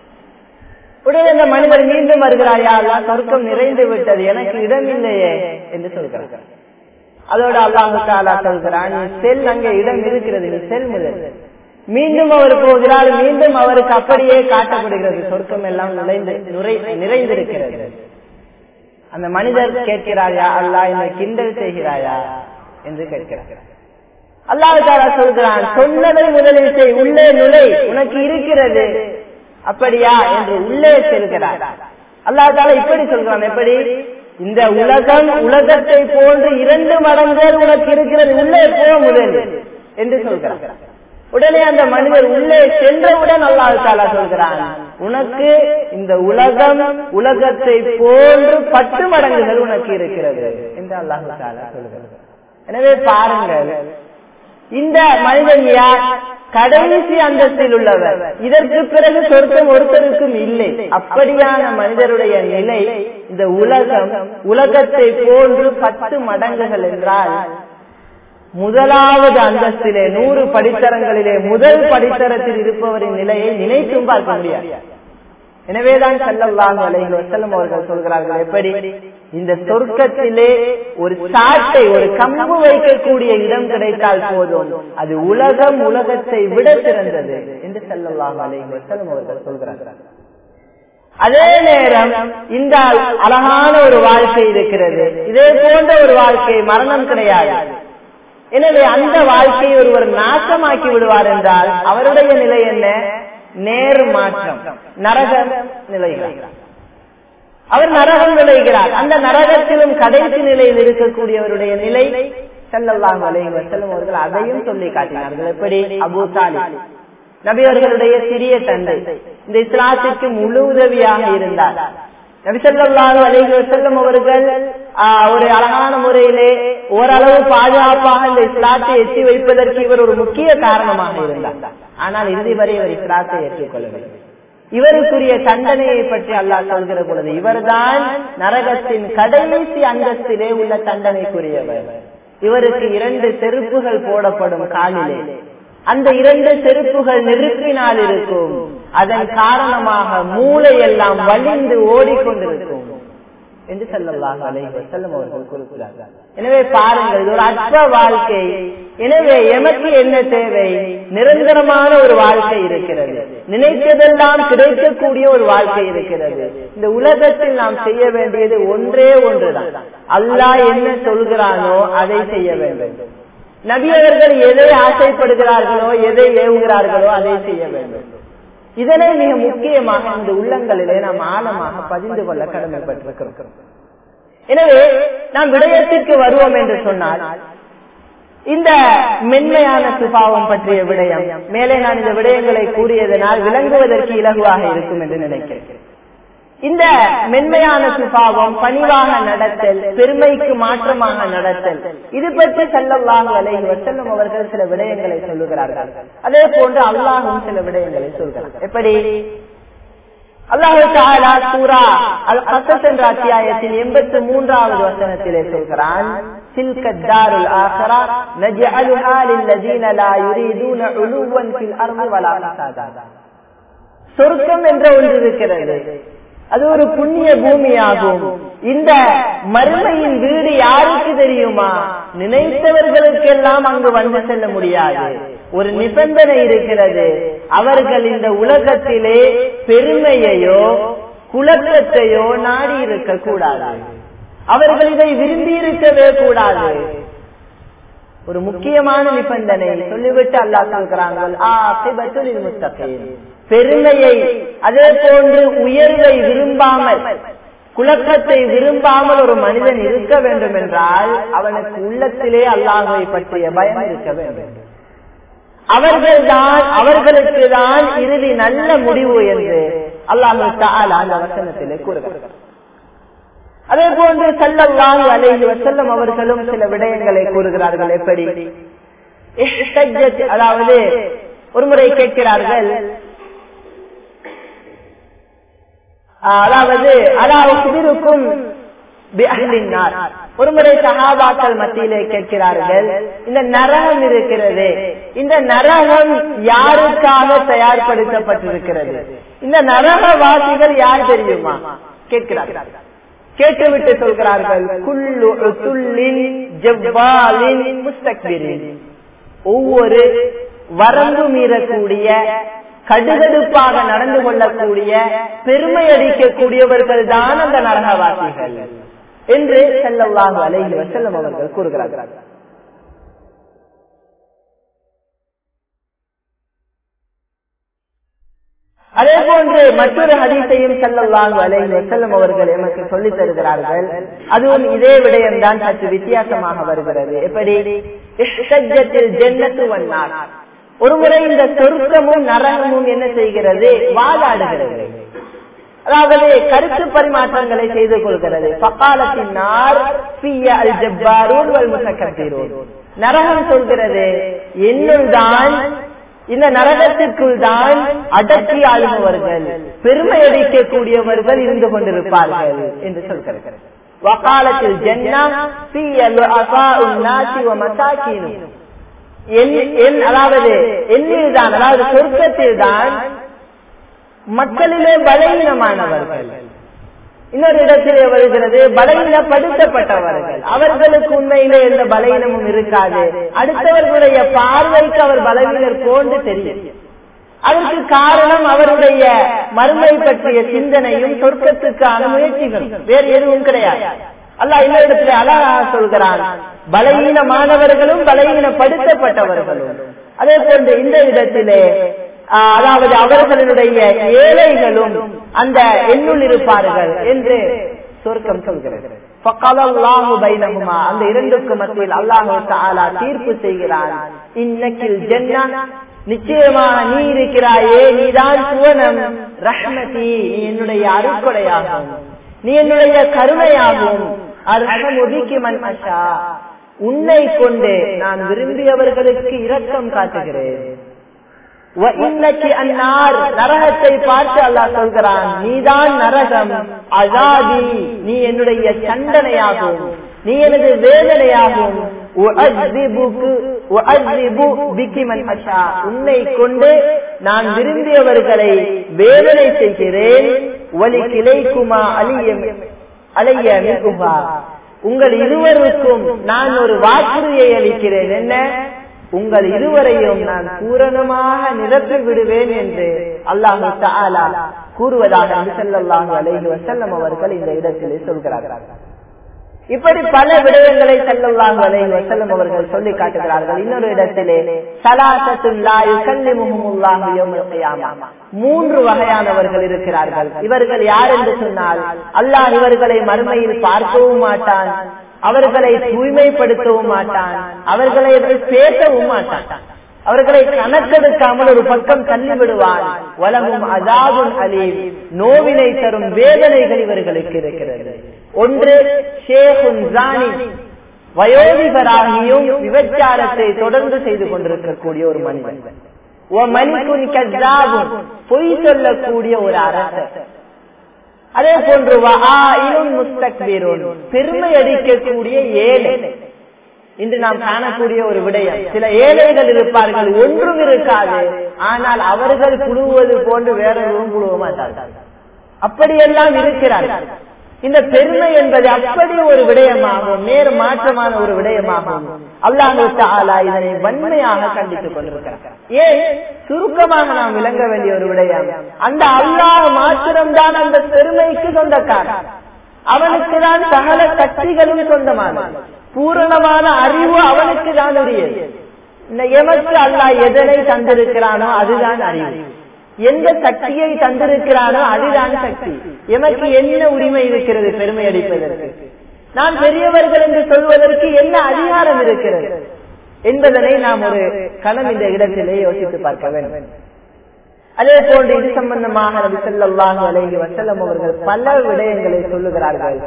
உடனே இந்த மனிதர் மீண்டும் வருகிறாயா சொர்க்கம் நிறைந்து விட்டது எனக்கு இடம் இல்லையே என்று சொல்கிறார் அதோட அல்லாஹு தாலா சொல்கிறான் நீ செல் அங்கே இடம் இருக்கிறது நீ செல் முதல் மீண்டும் அவர் போகிறார் மீண்டும் அவருக்கு அப்படியே காட்டப்படுகிறது சொர்க்கம் எல்லாம் நுழைந்து நிறைந்திருக்கிறது அந்த மனிதர் கேட்கிறாயா அல்லா என்னை கிண்டல் செய்கிறாயா என்று கேட்கிறார் அல்லாஹு தாலா சொல்கிறான் சொன்னதை முதலில் செய் உள்ளே நுழை உனக்கு இருக்கிறது அப்படியா என்று உள்ளே செல்கிறார் அல்லாஹு தாலா இப்படி சொல்கிறான் எப்படி இந்த உலகம் உலகத்தை போன்று இரண்டு மடங்குகள் உனக்கு இருக்கிறது உள்ளே போ முதலில் என்று சொல்கிறார் உடனே அந்த மனிதர் உள்ளே சென்றவுடன் அல்லாஹு தாலா சொல்கிறான் உனக்கு இந்த உலகம் உலகத்தை போன்று பத்து மடங்குகள் உனக்கு இருக்கிறது என்று அல்லாஹு தாலா சொல்கிறார் எனவே பாருங்கள் இந்த மனிதன் யார் கடைசி அந்தஸ்தில் உள்ளவர் இதற்கு பிறகு சொர்க்கம் ஒருத்தருக்கும் இல்லை அப்படியான மனிதருடைய நிலை இந்த உலகம் உலகத்தை போன்று பத்து மடங்குகள் என்றால் முதலாவது அந்தஸ்திலே நூறு படித்தரங்களிலே முதல் படித்தரத்தில் இருப்பவரின் நிலையை நினைத்தும் பார்க்க முடியாது எனவேதான் செல்லல்லாஹு அலைஹி வஸல்லம் அவர்கள் சொல்கிறார்கள் எப்படி இந்த சொர்க்கத்திலே ஒரு சாட்டை ஒரு கம்பு வைக்கக்கூடிய இடம் கிடைத்தால் போதும் அது உலகம் உலகத்தை விட சிறந்தது என்று செல்லல்லாஹு அலைஹி வஸல்லம் அவர்கள் சொல்கிறார்கள் அதே நேரம் இந்த அழகான ஒரு வாழ்க்கை இருக்கிறது இதே போன்ற ஒரு வாழ்க்கை மரணம் கிடையாது எனவே அந்த வாழ்க்கையை ஒருவர் நாசமாக்கி விடுவார் என்றால் அவருடைய நிலை என்ன நேர் மாற்றம் நரக நிலைகிறார் அவர் நரகம் விளைகிறார் அந்த நரகத்திலும் கடைசி நிலையில் இருக்கக்கூடியவருடைய நிலை செல்லல்லாம் அலைவர் செல்லும் அவர்கள் அதையும் சொல்லி காட்டினார்கள் எப்படி அபு தாலிப் நபியவர்களுடைய சிறிய தந்தை இந்த இஸ்லாத்திற்கு முழு உதவியாக இருந்தார் நபிசல்லாஹு அலைஹி வசல்லம் அவர்கள் ஒரு அழகான முறையிலே ஓரளவு பாதுகாப்பாக இந்த இஸ்லாத்தை எட்டி வைப்பதற்கு இவர் ஒரு முக்கிய காரணமாக இருந்தார் ஆனால் இறுதி வரை இவர் இஸ்லாத்தை ஏற்றுக்கொள்ளவில்லை இவருக்குரிய தண்டனையை பற்றி அல்லாஹ் சொல்கிற பொழுது இவர்தான் நரகத்தின் கடைசி அந்தஸ்திலே உள்ள தண்டனைக்குரியவர் இவருக்கு இரண்டு செருப்புகள் போடப்படும் காலிலே அந்த இரண்டு செருப்புகள் நெருப்பினால் இருக்கும் அதன் காரணமாக மூளை எல்லாம் வலிந்து ஓடிக்கொண்டிருக்கும் என்று செல்லல்லாக அலைவர் செல்லும் அவர்கள் குறிப்பிடார்கள் எனவே பாருங்கள் இது ஒரு அற்ப வாழ்க்கை எனவே எமக்கு என்ன தேவை நிரந்தரமான ஒரு வாழ்க்கை இருக்கிறது நினைத்ததெல்லாம் கிடைக்கக்கூடிய ஒரு வாழ்க்கை இருக்கிறது இந்த உலகத்தில் நாம் செய்ய வேண்டியது ஒன்றே ஒன்றுதான் அல்லாஹ் என்ன சொல்கிறானோ அதை செய்ய வேண்டும் நபியவர்கள் எதை ஆசைப்படுகிறார்களோ எதை ஏவுகிறார்களோ அதை செய்ய வேண்டும் இதனை மிக முக்கியமாக இந்த உள்ளங்களிலே நாம் ஆழமாக பதிந்து கொள்ள கடமைப்பட்டிருக்கிறோம் எனவே நாம் விடயத்திற்கு வருவோம் என்று சொன்னால் இந்த மென்மையான சுபாவம் பற்றிய விடயம் மேலே நான் இந்த விடயங்களை கூறியதனால் விளங்குவதற்கு இலகுவாக இருக்கும் என்று நினைக்கிறேன் இந்த மென்மையான சுபாவம் பணிவாக நடத்தல் பெருமைக்கு மாற்றமாக நடத்தல் இது பற்றி செல்லவாக அலைஹி வசல்லம் அவர்கள் சில விடயங்களை சொல்லுகிறார்கள் அதே போன்று அல்லாஹும் சில விடயங்களை சொல்கிறார் எப்படி அல்லாஹு தாலா சூரா அல் கசஸ் என்ற அத்தியாயத்தின் எண்பத்தி மூன்றாவது வசனத்திலே சொல்கிறான் تلك الدار الآخرة نجعلها للذين لا يريدون علوا في الأرض ولا فسادا சொர்க்கம் என்ற ஒன்று இருக்கிறது அது ஒரு புண்ணிய பூமியாகும் இந்த மறுமையின் வீடு யாருக்கு தெரியுமா நினைத்தவர்களுக்கெல்லாம் அங்கு வந்து செல்ல முடியாது ஒரு நிபந்தனை இருக்கிறது அவர்கள் இந்த உலகத்திலே பெருமையையோ குலக்கத்தையோ நாடி இருக்க கூடாது அவர்கள் இதை விரும்பி இருக்கவே கூடாது ஒரு முக்கியமான நிபந்தனை சொல்லிவிட்டு அல்லா சொல்கிறார்கள் பெருமையை அதே போன்று உயர்வை விரும்பாமல் குலக்கத்தை விரும்பாமல் ஒரு மனிதன் இருக்க வேண்டும் என்றால் அவனுக்கு உள்ளத்திலே அல்லாஹை பற்றிய பயம் இருக்க வேண்டும் அவர்கள்தான் அவர்களுக்கு தான் இறுதி நல்ல முடிவு என்று அல்லாஹு அந்த வசனத்திலே கூறுகிறார் அதே போன்று செல்லவாங்க அலைஹி வசல்லம் அவர்களும் சில விடயங்களை கூறுகிறார்கள் எப்படி அதாவது ஒருமுறை கேட்கிறார்கள் அதாவது அலாவுக்கும் ஒருமுறை சகாபாக்கள் மத்தியிலே கேட்கிறார்கள் இந்த நரகம் இருக்கிறது இந்த நரகம் யாருக்காக தயார்படுத்தப்பட்டிருக்கிறது இந்த நரகவாசிகள் யார் தெரியுமா கேட்கிறார்கள் கேட்டுவிட்டு சொல்கிறார்கள் குல்லு ஜவ்வாலின் முஸ்தக்பிரின் ஒவ்வொரு வரம்பு மீறக்கூடிய கடுகடுப்பாக நடந்து கொள்ளக்கூடிய பெருமை அடிக்கக்கூடியவர்கள் தான் அந்த நரகவாசிகள் என்று செல்லவாக அலைஹி வசல்லம் அவர்கள் கூறுகிறார்கள் அதே போன்று மற்றொரு ஹதீஸையும் செல்லவாங்க அலைஹி வசல்லம் அவர்கள் எமக்கு சொல்லித் தருகிறார்கள் அதுவும் இதே விடயம்தான் சற்று வித்தியாசமாக வருகிறது எப்படி ஜென்னத்து வந்தார் ஒருமுறை இந்த சொர்க்கமும் நரகமும் என்ன செய்கிறது வாதாடுகிறது அதாவது கருத்து பரிமாற்றங்களை செய்து கொள்கிறது பக்காலத்தினார் நரகம் சொல்கிறது என்னுள் தான் இந்த நரகத்திற்குள் தான் அடக்கி ஆளுபவர்கள் பெருமை அடிக்கக்கூடியவர்கள் இருந்து கொண்டிருப்பார்கள் என்று சொல்கிறது வக்காலத்தில் ஜென்னா அதாவது என்னில்தான் அதாவது சொர்க்கத்தில் தான் மக்களிலே பலவீனமானவர்கள் இன்னொரு இடத்திலே வருகிறது பலவீனப்படுத்தப்பட்டவர்கள் அவர்களுக்கு உண்மையிலே எந்த பலவீனமும் இருக்காது அடுத்தவர்களுடைய பார்வைக்கு அவர் பலவீனர் போன்று தெரியும் அதற்கு காரணம் அவருடைய மறுமை பற்றிய சிந்தனையும் சொர்க்கத்துக்கான முயற்சிகளும் வேறு எதுவும் கிடையாது அல்ல இந்த இடத்துல அழகாக சொல்கிறான் பலவீனமானவர்களும் பலவீனப்படுத்தப்பட்டவர்களும் அதே போன்று இந்த இடத்திலே அதாவது அவர்களுடைய ஏழைகளும் அந்த எண்ணுள் இருப்பார்கள் என்று சொர்க்கம் சொல்கிறது அந்த இரண்டுக்கு மத்தியில் அல்லாஹு தீர்ப்பு செய்கிறான் இன்னக்கில் ஜென்னா நிச்சயமாக நீ இருக்கிறாயே நீதான் சுவனம் ரஹ்மதி நீ என்னுடைய அருக்கொடையாகும் நீ என்னுடைய கருணையாகும் உன்னை கொண்டு நான் விரும்பியவர்களுக்கு இரக்கம் காட்டுகிறேன் நரகத்தை பார்த்து அல்லாஹ் சொல்கிறான் நீதான் நரகம் அதாதி நீ என்னுடைய தண்டனையாகும் நீ எனது வேதனையாகும் உன்னை கொண்டு நான் விரும்பியவர்களை வேதனை செய்கிறேன் ஒலி கிளைக்குமா அலியம் அலைய மிகுகா உங்கள் இருவருக்கும் நான் ஒரு வாக்குறுதியை அளிக்கிறேன் என்ன உங்கள் இருவரையும் நான் பூரணமாக நிரப்பி விடுவேன் என்று அல்லாஹு தஆலா கூறுவதாக நபி ஸல்லல்லாஹு அலைஹி வஸல்லம் அவர்கள் இந்த இடத்திலே சொல்கிறார்கள் இப்படி பல விடயங்களை ஸல்லல்லாஹு அலைஹி வஸல்லம் அவர்கள் சொல்லி காட்டுகிறார்கள் இன்னொரு இடத்திலே ஸலாத்தத்துல் லா யுகல்லிமுஹுமுல்லாஹு யௌமல் கியாமா மூன்று வகையானவர்கள் இருக்கிறார்கள் இவர்கள் யார் என்று சொன்னால் அல்லாஹ் இவர்களை மறுமையில் பார்க்கவும் மாட்டான் அவர்களை தூய்மைப்படுத்தவும் மாட்டான் அவர்களை பேசவும் மாட்டான் அவர்களை கணக்கெடுக்காமல் ஒரு பக்கம் தள்ளி விடுவான் வலமும் அதாவும் அலீம் நோவினை தரும் வேதனைகள் இவர்களுக்கு இருக்கிறது ஒன்று ஷேகுன் ஜானி வயோதிபராகியும் விபச்சாரத்தை தொடர்ந்து செய்து கொண்டிருக்கக்கூடிய ஒரு மனிதன் ஓ மலிகுன் கஜாபுன் பொய் சொல்லக்கூடிய ஒரு அரசர் அதே போன்று முஸ்தக்பீரோன் பெருமை அடிக்கக்கூடிய ஏழை இன்று நாம் காணக்கூடிய ஒரு விடயம் சில ஏழைகள் இருப்பார்கள் ஒன்றும் இருக்காது ஆனால் அவர்கள் குழுவது போன்று வேறொருவரும் குழுவ மாட்டார்கள் அப்படியெல்லாம் இருக்கிறார்கள் இந்த பெருமை என்பது அப்படி ஒரு விடயமாகும் நேர் மாற்றமான ஒரு விடயமாகும் அல்லாஹு தாலா இதனை வன்மையாக கண்டித்துக் கொண்டிருக்கிறார் ஏன் சுருக்கமாக நாம் விளங்க வேண்டிய ஒரு விடயம் அந்த அல்லாஹ் மாத்திரம்தான் அந்த பெருமைக்கு சொந்தக்காரன் அவனுக்கு தான் சகல சக்திகளும் சொந்தமானது பூரணமான அறிவு அவனுக்கு தான் உரியது இந்த எமக்கு அல்லாஹ் எதனை தந்திருக்கிறானோ அதுதான் அறிவு எந்த சக்தியை தந்திருக்கிறானோ அதுதான் சக்தி எமக்கு என்ன உரிமை இருக்கிறது பெருமை அடிப்பதற்கு நான் பெரியவர்கள் என்று சொல்வதற்கு என்ன அதிகாரம் இருக்கிறது என்பதனை நாம் ஒரு கணம் இந்த இடத்திலே யோசித்து பார்க்க வேண்டும் அதே போன்று இது சம்பந்தமாக நபி ஸல்லல்லாஹு அலைஹி வஸல்லம் அவர்கள் பல விடயங்களை சொல்லுகிறார்கள்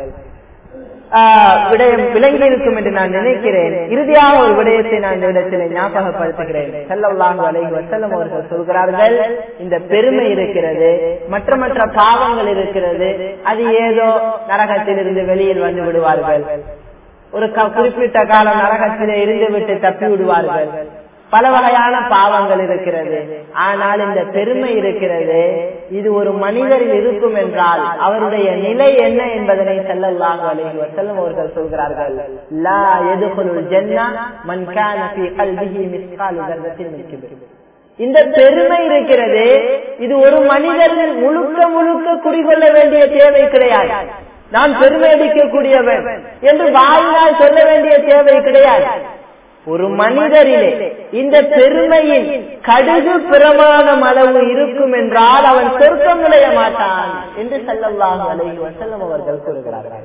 விடயம் விளங்கி இருக்கும் என்று நான் நினைக்கிறேன் இறுதியாக ஒரு விடயத்தை நான் இந்த இடத்திலே ஞாபகப்படுத்துகிறேன் செல்லல்லாஹு அலைஹி வசல்லம் அவர்கள் சொல்கிறார்கள் இந்த பெருமை இருக்கிறது மற்ற மற்ற பாவங்கள் இருக்கிறது அது ஏதோ நரகத்திலிருந்து வெளியில் வந்து விடுவார்கள் ஒரு குறிப்பிட்ட காலம் நரகத்திலே இருந்து விட்டு தப்பி விடுவார்கள் பல வகையான பாவங்கள் இருக்கிறது ஆனால் இந்த பெருமை இருக்கிறது இது ஒரு மனிதரில் இருக்கும் என்றால் அவருடைய நிலை என்ன என்பதனை செல்லல்லாஹு அலைஹி வஸல்லம் அவர்கள் சொல்கிறார்கள் லா யதுகுலுல் ஜன்னா மன் கான ஃபீ கல்பிஹி மிஸ்காலு தர்ரத்தின் மின் கிப்ர் இந்த பெருமை இருக்கிறது இது ஒரு மனிதரில் முழுக்க முழுக்க குறிகொள்ள வேண்டிய தேவை கிடையாது நான் பெருமை அடிக்கக்கூடியவன் என்று வாயினால் சொல்ல வேண்டிய தேவை கிடையாது ஒரு மனிதரிலே இந்த பெருமையின் கடுகு பிரமாணம் அளவு இருக்கும் என்றால் அவன் சொர்க்கம் நுழைய மாட்டான் என்று செல்லல்லாஹு அலைஹி வஸல்லம் அவர்கள் கூறுகிறார்கள்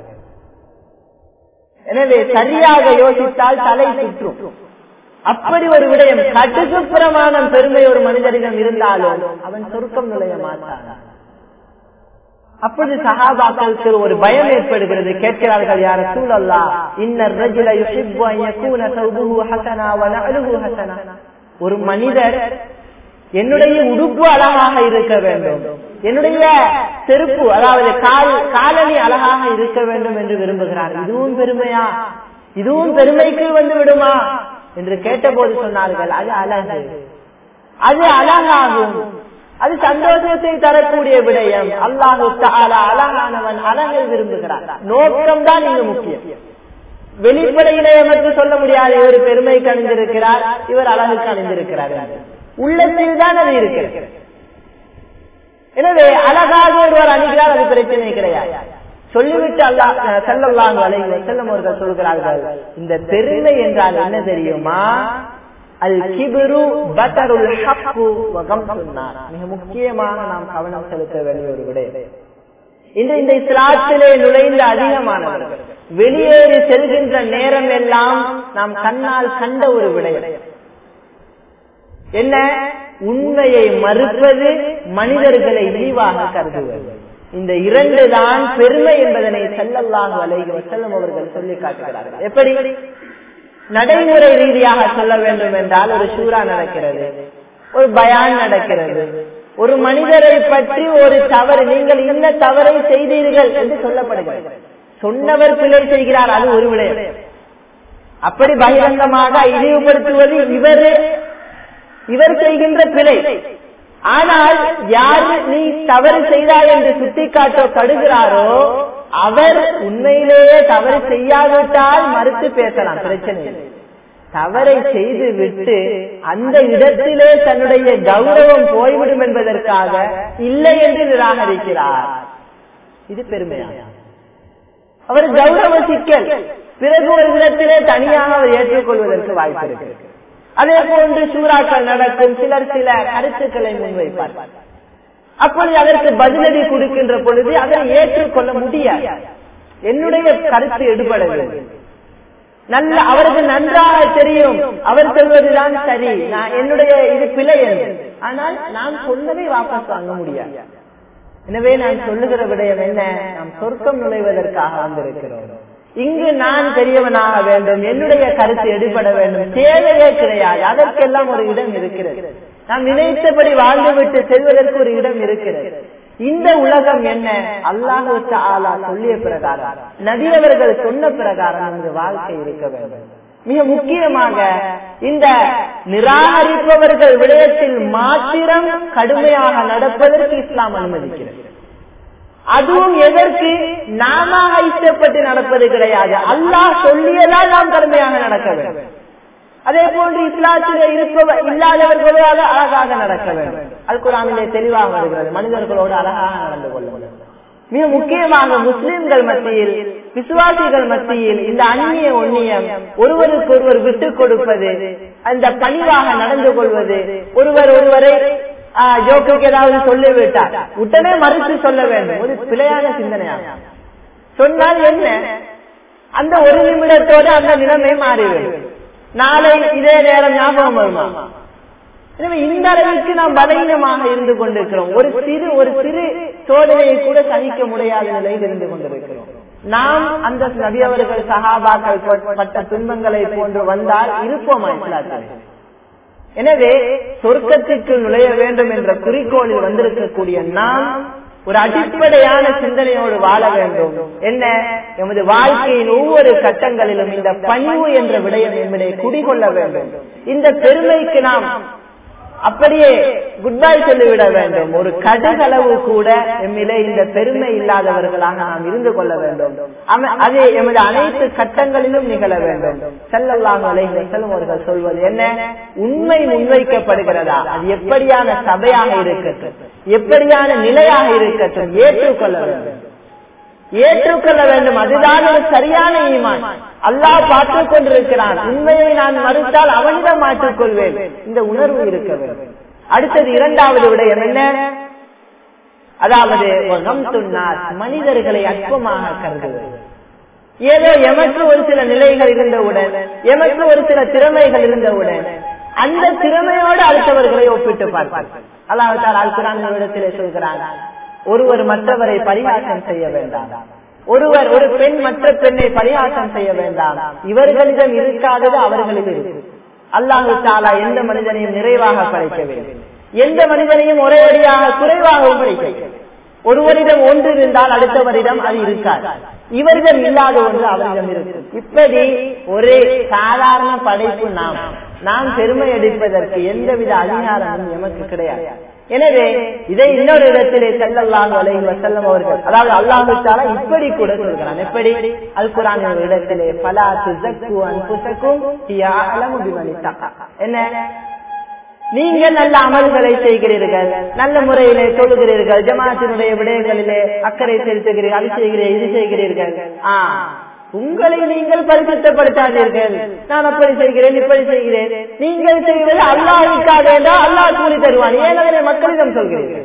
எனவே சரியாக யோசித்தால் தலை சுற்றும் அப்படி ஒரு விடயம் கடுகு பிரமாணம் பெருமை ஒரு மனிதரிடம் இருந்தாலும் அவன் சொர்க்கம் நுழைய மாட்டான் அப்பொழுது சகாபாக்களுக்கு ஒரு பயம் ஏற்படுகிறது கேட்கிறார்கள் யார சூழல்லா இன்னர் ரஜுல யுஹிப்பு அன் யகூன சௌபுஹு ஹஸனா வ நஅலுஹு ஹஸனா ஒரு மனிதர் என்னுடைய உடுப்பு அழகாக இருக்க வேண்டும் என்னுடைய செருப்பு அதாவது கால் காலணி அழகாக இருக்க வேண்டும் என்று விரும்புகிறார் இதுவும் பெருமையா இதுவும் பெருமைக்கு வந்து விடுமா என்று கேட்டபோது சொன்னார்கள் அது அழகு அது அழகாகும் அது சந்தோஷத்தை தரக்கூடிய விடயம் அல்லாஹு அழகானவன் அழகை விரும்புகிறான் நோக்கம் தான் இங்கு முக்கியம் வெளிப்படையிலே எமக்கு சொல்ல முடியாது இவர் பெருமை கணிந்திருக்கிறார் இவர் அழகுக்கு அணிந்திருக்கிறார் உள்ளத்தில் தான் அது இருக்கிறது எனவே அழகாக ஒருவர் அணிகிறார் அது பிரச்சனை கிடையாது சொல்லிவிட்டு அல்லா செல்லல்லாங்க அலைகளை செல்லம் அவர்கள் சொல்கிறார்கள் இந்த பெருமை என்றால் என்ன தெரியுமா அல் கிபுரு பதருல் ஹக்கு வகம் சொன்னார் மிக முக்கியமாக நாம் கவனம் செலுத்த வேண்டிய ஒரு விடயம் இந்த இந்த இஸ்லாத்திலே நுழைந்த அதிகமானவர்கள் வெளியேறி செல்கின்ற நேரம் எல்லாம் நாம் கண்ணால் கண்ட ஒரு விடயம் என்ன உண்மையை மறுப்பது மனிதர்களை இழிவாக கருதுவது இந்த இரண்டு தான் பெருமை என்பதனை செல்லல்லாக அலைகி செல்லும் அவர்கள் சொல்லி காட்டுகிறார்கள் எப்படி நடைமுறை ரீதியாக சொல்ல வேண்டும் என்றால் ஒரு ஷூரா நடக்கிறது ஒரு பயான் நடக்கிறது ஒரு மனிதரை பற்றி ஒரு தவறு நீங்கள் என்ன தவறை செய்தீர்கள் என்று சொல்லப்படுகிறது சொன்னவர் பிழை செய்கிறார் அது ஒரு விடயம் அப்படி பகிரங்கமாக இழிவுபடுத்துவது இவர் இவர் செய்கின்ற பிழை ஆனால் யார் நீ தவறு செய்தாய் என்று சுட்டிக்காட்டோ கடுகிறாரோ அவர் உண்மையிலேயே தவறு செய்யாவிட்டால் மறுத்து பேசலாம் பிரச்சனை தவறை செய்து விட்டு அந்த இடத்திலே தன்னுடைய கௌரவம் போய்விடும் என்பதற்காக இல்லை என்று நிராகரிக்கிறார் இது பெருமையா அவர் கௌரவ சிக்கல் பிறகு ஒரு இடத்திலே தனியாக அவர் ஏற்றுக்கொள்வதற்கு வாய்ப்பு இருக்கு அதே போன்று சூறாக்கள் நடக்கும் சிலர் சில கருத்துக்களை முன்வைப்பார் அப்பொழுது அதற்கு பதிலடி கொடுக்கின்ற பொழுது அதை ஏற்றுக்கொள்ள முடியாது என்னுடைய கருத்து எடுபடவில்லை நல்ல அவருக்கு நன்றாக தெரியும் அவர் சொல்வதுதான் சரி நான் என்னுடைய இது பிழை என்று ஆனால் நான் சொன்னதை வாபஸ் வாங்க முடியாது எனவே நான் சொல்லுகிற விடயம் என்ன நாம் சொர்க்கம் நுழைவதற்காக வந்திருக்கிறோம் இங்கு நான் பெரியவனாக வேண்டும் என்னுடைய கருத்து எடுபட வேண்டும் தேவையே கிடையாது அதற்கெல்லாம் ஒரு இடம் இருக்கிறது நாம் நினைத்தபடி வாழ்ந்துவிட்டு செல்வதற்கு ஒரு இடம் இருக்கிறது இந்த உலகம் என்ன அல்லாஹு ஆலா சொல்லிய பிரகாரம் நபி அவர்கள் சொன்ன பிரகாரம் நமது வாழ்க்கை இருக்க வேண்டும் மிக முக்கியமாக இந்த நிராகரிப்பவர்கள் விடயத்தில் மாத்திரம் கடுமையாக நடப்பதற்கு இஸ்லாம் அனுமதிக்கிறது அதுவும் எதற்கு நாம இஷ்டப்பட்டு நடப்பது கிடையாது அல்லாஹ் சொல்லியதால் நாம் கடுமையாக நடக்க வேண்டும் அதே போன்று இஸ்லாத்தில் இருப்பவர் இல்லாதவர்களோடு அழகாக நடக்க வேண்டும் அது குரானிலே தெளிவாக வருகிறது மனிதர்களோடு அழகாக நடந்து கொள்ள வேண்டும் மிக முக்கியமாக முஸ்லிம்கள் மத்தியில் விசுவாசிகள் மத்தியில் இந்த அந்நிய ஒன்னியம் ஒருவருக்கு ஒருவர் விட்டுக் கொடுப்பது அந்த பணிவாக நடந்து கொள்வது ஒருவர் ஒருவரை ஜோக்குக்கு ஏதாவது சொல்லிவிட்டார் உடனே மறுத்து சொல்ல வேண்டும் ஒரு பிழையான சிந்தனையாக சொன்னால் என்ன அந்த ஒரு நிமிடத்தோடு அந்த நிலைமை மாறிவிடும் நாளை இதே நேரம் ஞாபகம் வருமா எனவே இந்த அளவுக்கு நாம் பலகீனமாக இருந்து கொண்டிருக்கிறோம் ஒரு சிறு ஒரு சிறு சோதனையை கூட சகிக்க முடியாத நிலையில் இருந்து கொண்டிருக்கிறோம் நாம் அந்த நபி அவர்கள் சகாபாக்கள் பட்ட துன்பங்களை போன்று வந்தால் இருப்போமா இஸ்லாத்தில் எனவே சொர்க்கத்திற்கு நுழைய வேண்டும் என்ற குறிக்கோளில் வந்திருக்கக்கூடிய நாம் ஒரு அடிப்படையான சிந்தனையோடு வாழ வேண்டும் என்ன எமது வாழ்க்கையின் ஒவ்வொரு கட்டங்களிலும் இந்த பணிவு என்ற விடயம் என்பதை குடிகொள்ள வேண்டும் இந்த பெருமைக்கு நாம் அப்படியே குட் பை சொல்லிவிட வேண்டும் ஒரு கடுகளவு கூட எம்மிலே இந்த பெருமை இல்லாதவர்களாக நாம் இருந்து கொள்ள வேண்டும் அது எமது அனைத்து கட்டங்களிலும் நிகழ வேண்டும் செல்லலாம் செல்லும் அவர்கள் சொல்வது என்ன உண்மை முன்வைக்கப்படுகிறதா அது எப்படியான சபையாக இருக்கட்டும் எப்படியான நிலையாக இருக்கட்டும் ஏற்றுக்கொள்ள வேண்டும் ஏற்றுக்கொள்ள வேண்டும் அதுதான் ஒரு சரியான ஈமான் அல்லாஹ் பார்த்துக் கொண்டிருக்கிறான் உண்மையை நான் மறுத்தால் அவனிடம் மாற்றிக் கொள்வேன் இந்த உணர்வு இருக்க வேண்டும் அடுத்தது இரண்டாவது விடயம் என்ன அதாவது மனிதர்களை அற்பமாக கருதுவது ஏதோ எமக்கு ஒரு சில நிலைகள் இருந்தவுடன் எமக்கு ஒரு சில திறமைகள் இருந்தவுடன் அந்த திறமையோடு அடுத்தவர்களை ஒப்பிட்டு பார்ப்பார் அல்லாஹால் அல்குரான் இடத்திலே சொல்கிறான் ஒருவர் மற்றவரை பரிகாசம் செய்ய வேண்டாம் ஒருவர் ஒரு பெண் மற்ற பெண்ணை பரிகாசம் செய்ய வேண்டாம் இவர்களிடம் இருக்காதது அவர்களிடம் இருக்கு அல்லாஹு தாலா எந்த மனிதனையும் நிறைவாக படைக்கவில்லை எந்த மனிதனையும் ஒரே அடியாக குறைவாகவும் படைக்கவில்லை ஒருவரிடம் ஒன்று இருந்தால் அடுத்தவரிடம் அது இருக்காது இவரிடம் இல்லாத ஒன்று அவரிடம் இருக்கு இப்படி ஒரே சாதாரண படைப்பு நாம் நாம் பெருமை அடிப்பதற்கு எந்தவித அதிகாரமும் எமக்கு கிடையாது எனவே இதை இன்னொரு இடத்திலே செல்லல்லாஹு அலைஹி வஸல்லம் அவர்கள் அதாவது அல்லாஹு தஆலா இப்படி கூட சொல்கிறான் எப்படி அல் குர்ஆன் ஒரு இடத்திலே ஃபலா துஸக்கு அன்ஃபுஸக்கும் ஹிய அலமு பிமன் இத்தகா என்ன நீங்கள் நல்ல அமல்களை செய்கிறீர்கள் நல்ல முறையிலே தொழுகிறீர்கள் ஜமாத்தினுடைய விடயங்களிலே அக்கறை செலுத்துகிறீர்கள் அது செய்கிறீர்கள் இது செய்கிறீர்கள் ஆ உங்களை நீங்கள் பரிசுத்தப்படுத்தாதீர்கள் நான் அப்படி செய்கிறேன் இப்படி செய்கிறேன் நீங்கள் செய்வது அல்லாஹிக்காக என்றால் அல்லாஹ் கூலி தருவான் ஏன் அதனை மக்களிடம் சொல்கிறீர்கள்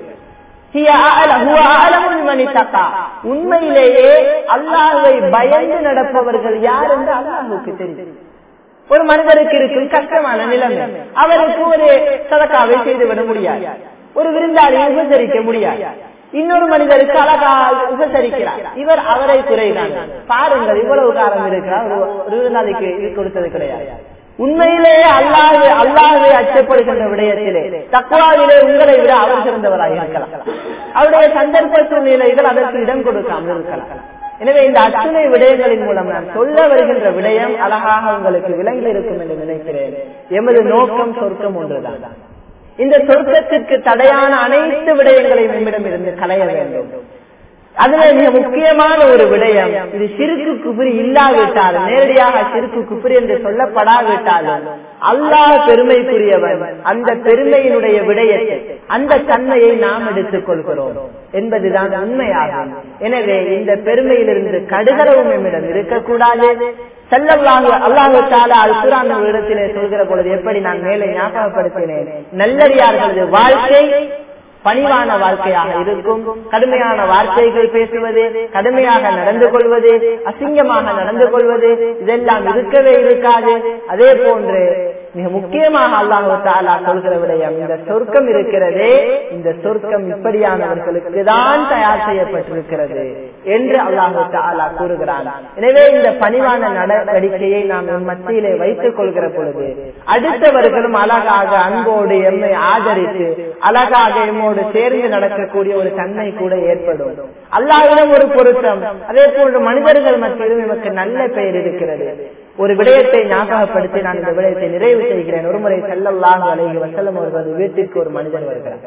உண்மையிலேயே அல்லாஹுவை பயந்து நடப்பவர்கள் யார் என்று அல்லாஹுக்கு தெரியும் ஒரு மனிதருக்கு இருக்கும் கஷ்டமான நிலைமை அவருக்கு ஒரு சதக்காவை செய்துவிட முடியாது ஒரு விருந்தாளியை உபசரிக்க முடியாது இன்னொரு மனிதருக்கு அழகா உபசரிக்கிறார் இவர் அவரை குறைதான் பாருங்கள் இவ்வளவு காலம் இருக்கிறார் ஒரு விருந்தாளிக்கு இது கொடுத்தது கிடையாது உண்மையிலேயே அல்லாஹு அல்லாஹுவை அச்சப்படுகின்ற விடயத்திலே தக்குவாவிலே உங்களை விட அவர் சிறந்தவராக இருக்கலாம் அவருடைய சந்தர்ப்ப சூழ்நிலைகள் அதற்கு இடம் கொடுக்காமல் இருக்கலாம் எனவே இந்த அத்துணை விடயங்களின் மூலம் நான் சொல்ல வருகின்ற விடயம் அழகாக உங்களுக்கு விளங்கி இருக்கும் என்று நினைக்கிறேன் எமது நோக்கம் சொர்க்கம் ஒன்றுதான் இந்த சொர்க்கத்திற்கு தடையான அனைத்து விடயங்களையும் நம்மிடம் இருந்து களைய வேண்டும் அதுல மிக முக்கியமான ஒரு விடயம் இது சிறுக்கு குபுரி இல்லாவிட்டாலும் நேரடியாக சிறுக்கு குபுரி என்று சொல்லப்படாவிட்டாலும் அல்லாஹ் பெருமைக்குரியவன் அந்த பெருமையினுடைய விடயத்தை அந்த தன்மையை நாம் எடுத்துக் கொள்கிறோம் என்பதுதான் உண்மையாகும் எனவே இந்த பெருமையிலிருந்து கடுகளவும் நம்மிடம் இருக்கக்கூடாது செல்லல்லாக அல்லாஹு தாலா அல் குரான் இடத்திலே சொல்கிற பொழுது எப்படி நான் மேலே ஞாபகப்படுத்தினேன் நல்லடியார்களது வாழ்க்கை பணிவான வாழ்க்கையாக இருக்கும் கடுமையான வார்த்தைகள் பேசுவது கடுமையாக நடந்து கொள்வது அசிங்கமாக நடந்து கொள்வது இதெல்லாம் இருக்கவே இருக்காது அதே போன்று மிக முக்கியமாக அல்லாஹு தாலா சொல்கிற விடயம் இந்த சொர்க்கம் இருக்கிறதே இந்த சொர்க்கம் இப்படியானவர்களுக்கு தான் தயார் செய்யப்பட்டிருக்கிறது என்று அல்லாஹு தாலா கூறுகிறான் எனவே இந்த பணிவான நடவடிக்கையை நாம் நம் மத்தியிலே வைத்துக் கொள்கிற பொழுது அடுத்தவர்களும் அழகாக அன்போடு எம்மை ஆதரித்து அழகாக எம்மோடு சேர்ந்து நடக்கக்கூடிய ஒரு தன்மை கூட ஏற்படும் அல்லாவிடம் ஒரு பொருத்தம் அதே போன்று மனிதர்கள் மத்தியிலும் நமக்கு நல்ல பெயர் இருக்கிறது ஒரு விடயத்தை ஞாபகப்படுத்தி நான் இந்த விடயத்தை நிறைவு செய்கிறேன் ஒருமுறை செல்லல்லாக அலைகி வசல்லம் அவர்களது வீட்டிற்கு ஒரு மனிதர் வருகிறார்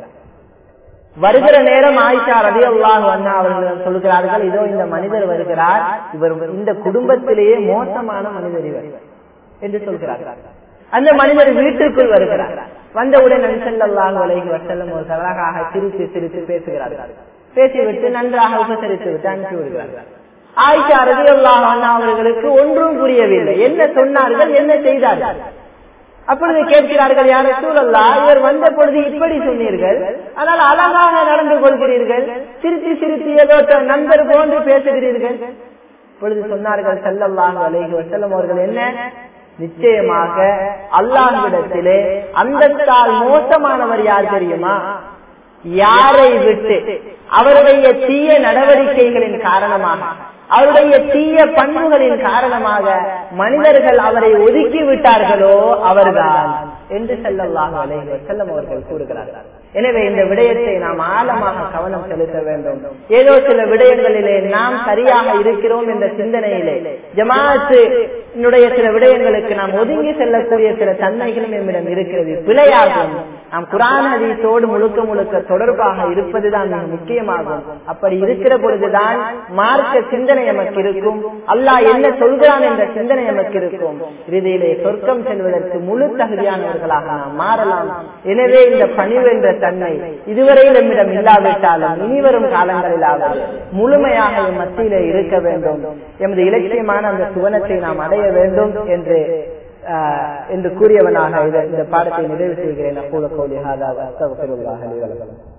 வருகிற நேரம் ஆயிஷா ரவி அல்லாஹ் அண்ணா அவர்கள் சொல்கிறார்கள் இதோ இந்த மனிதர் வருகிறார் இவர் இந்த குடும்பத்திலேயே மோசமான மனிதர் இவர் என்று சொல்கிறார்கள் அந்த மனிதர் வீட்டுக்குள் வருகிறார் வந்தவுடன் நன்சல்லாஹ் அலைகி வசல்லம் ஒரு அழகாக சிரித்து சிரித்து பேசுகிறார்கள் பேசிவிட்டு நன்றாக உபசரித்து விட்டு அனுப்பி விடுகிறார்கள் ஆயிஷா ரவி அல்லாஹ் அண்ணா அவர்களுக்கு ஒன்றும் புரியவில்லை என்ன சொன்னார்கள் என்ன செய்தார்கள் அப்பொழுது கேட்கிறார்கள் யார சூழல்லா இவர் வந்த பொழுது இப்படி சொன்னீர்கள் ஆனால் அழகாக நடந்து கொள்கிறீர்கள் சிரித்து சிரித்து ஏதோ நண்பர் போன்று பேசுகிறீர்கள் பொழுது சொன்னார்கள் செல்லல்லாஹ் அலைஹி வசல்லம் அவர்கள் என்ன நிச்சயமாக அல்லாஹ்விடத்திலே அந்தத்தால் மோசமானவர் யார் தெரியுமா யாரை விட்டு அவருடைய தீய நடவடிக்கைகளின் காரணமாக அவருடைய தீய பண்புகளின் காரணமாக மனிதர்கள் அவரை ஒதுக்கி விட்டார்களோ அவர்தான் என்று செல்லல்லாக செல்லம் அவர்கள் கூறுகிறார்கள் எனவே இந்த விடயத்தை நாம் ஆழமாக கவனம் செலுத்த வேண்டும் ஏதோ சில விடயங்களிலே நாம் சரியாக இருக்கிறோம் என்ற சிந்தனையிலே ஜமாத்து சில விடயங்களுக்கு நாம் ஒதுங்கி செல்லக்கூடிய சில தன்மைகளும் நம்மிடம் இருக்கிறது பிழையாகும் நாம் குரான் ஹதீஸோடு முழுக்க முழுக்க தொடர்பாக இருப்பதுதான் மிக முக்கியமாகும் அப்படி இருக்கிற பொழுதுதான் மார்க்க சிந்தனை நமக்கு இருக்கும் அல்லாஹ் என்ன சொல்கிறான் என்ற சிந்தனை நமக்கு இருக்கும் இறுதியிலே சொர்க்கம் செல்வதற்கு முழு தகுதியானவர்களாக நாம் மாறலாம் எனவே இந்த பணிவு என்ற தன்மை இதுவரை நம்மிடம் இல்லாவிட்டாலும் இனிவரும் காலங்களிலாவது முழுமையாக எம் மத்தியிலே இருக்க வேண்டும் எமது இலட்சியமான அந்த சுவனத்தை நாம் அடைய வேண்டும் என்று என்று கூறியவனாக இந்த பாடத்தை நிறைவு செய்கிறேன் அப்போது கோலி ஹாதா அஸ்தகுல்லாஹ் அலி வலகம்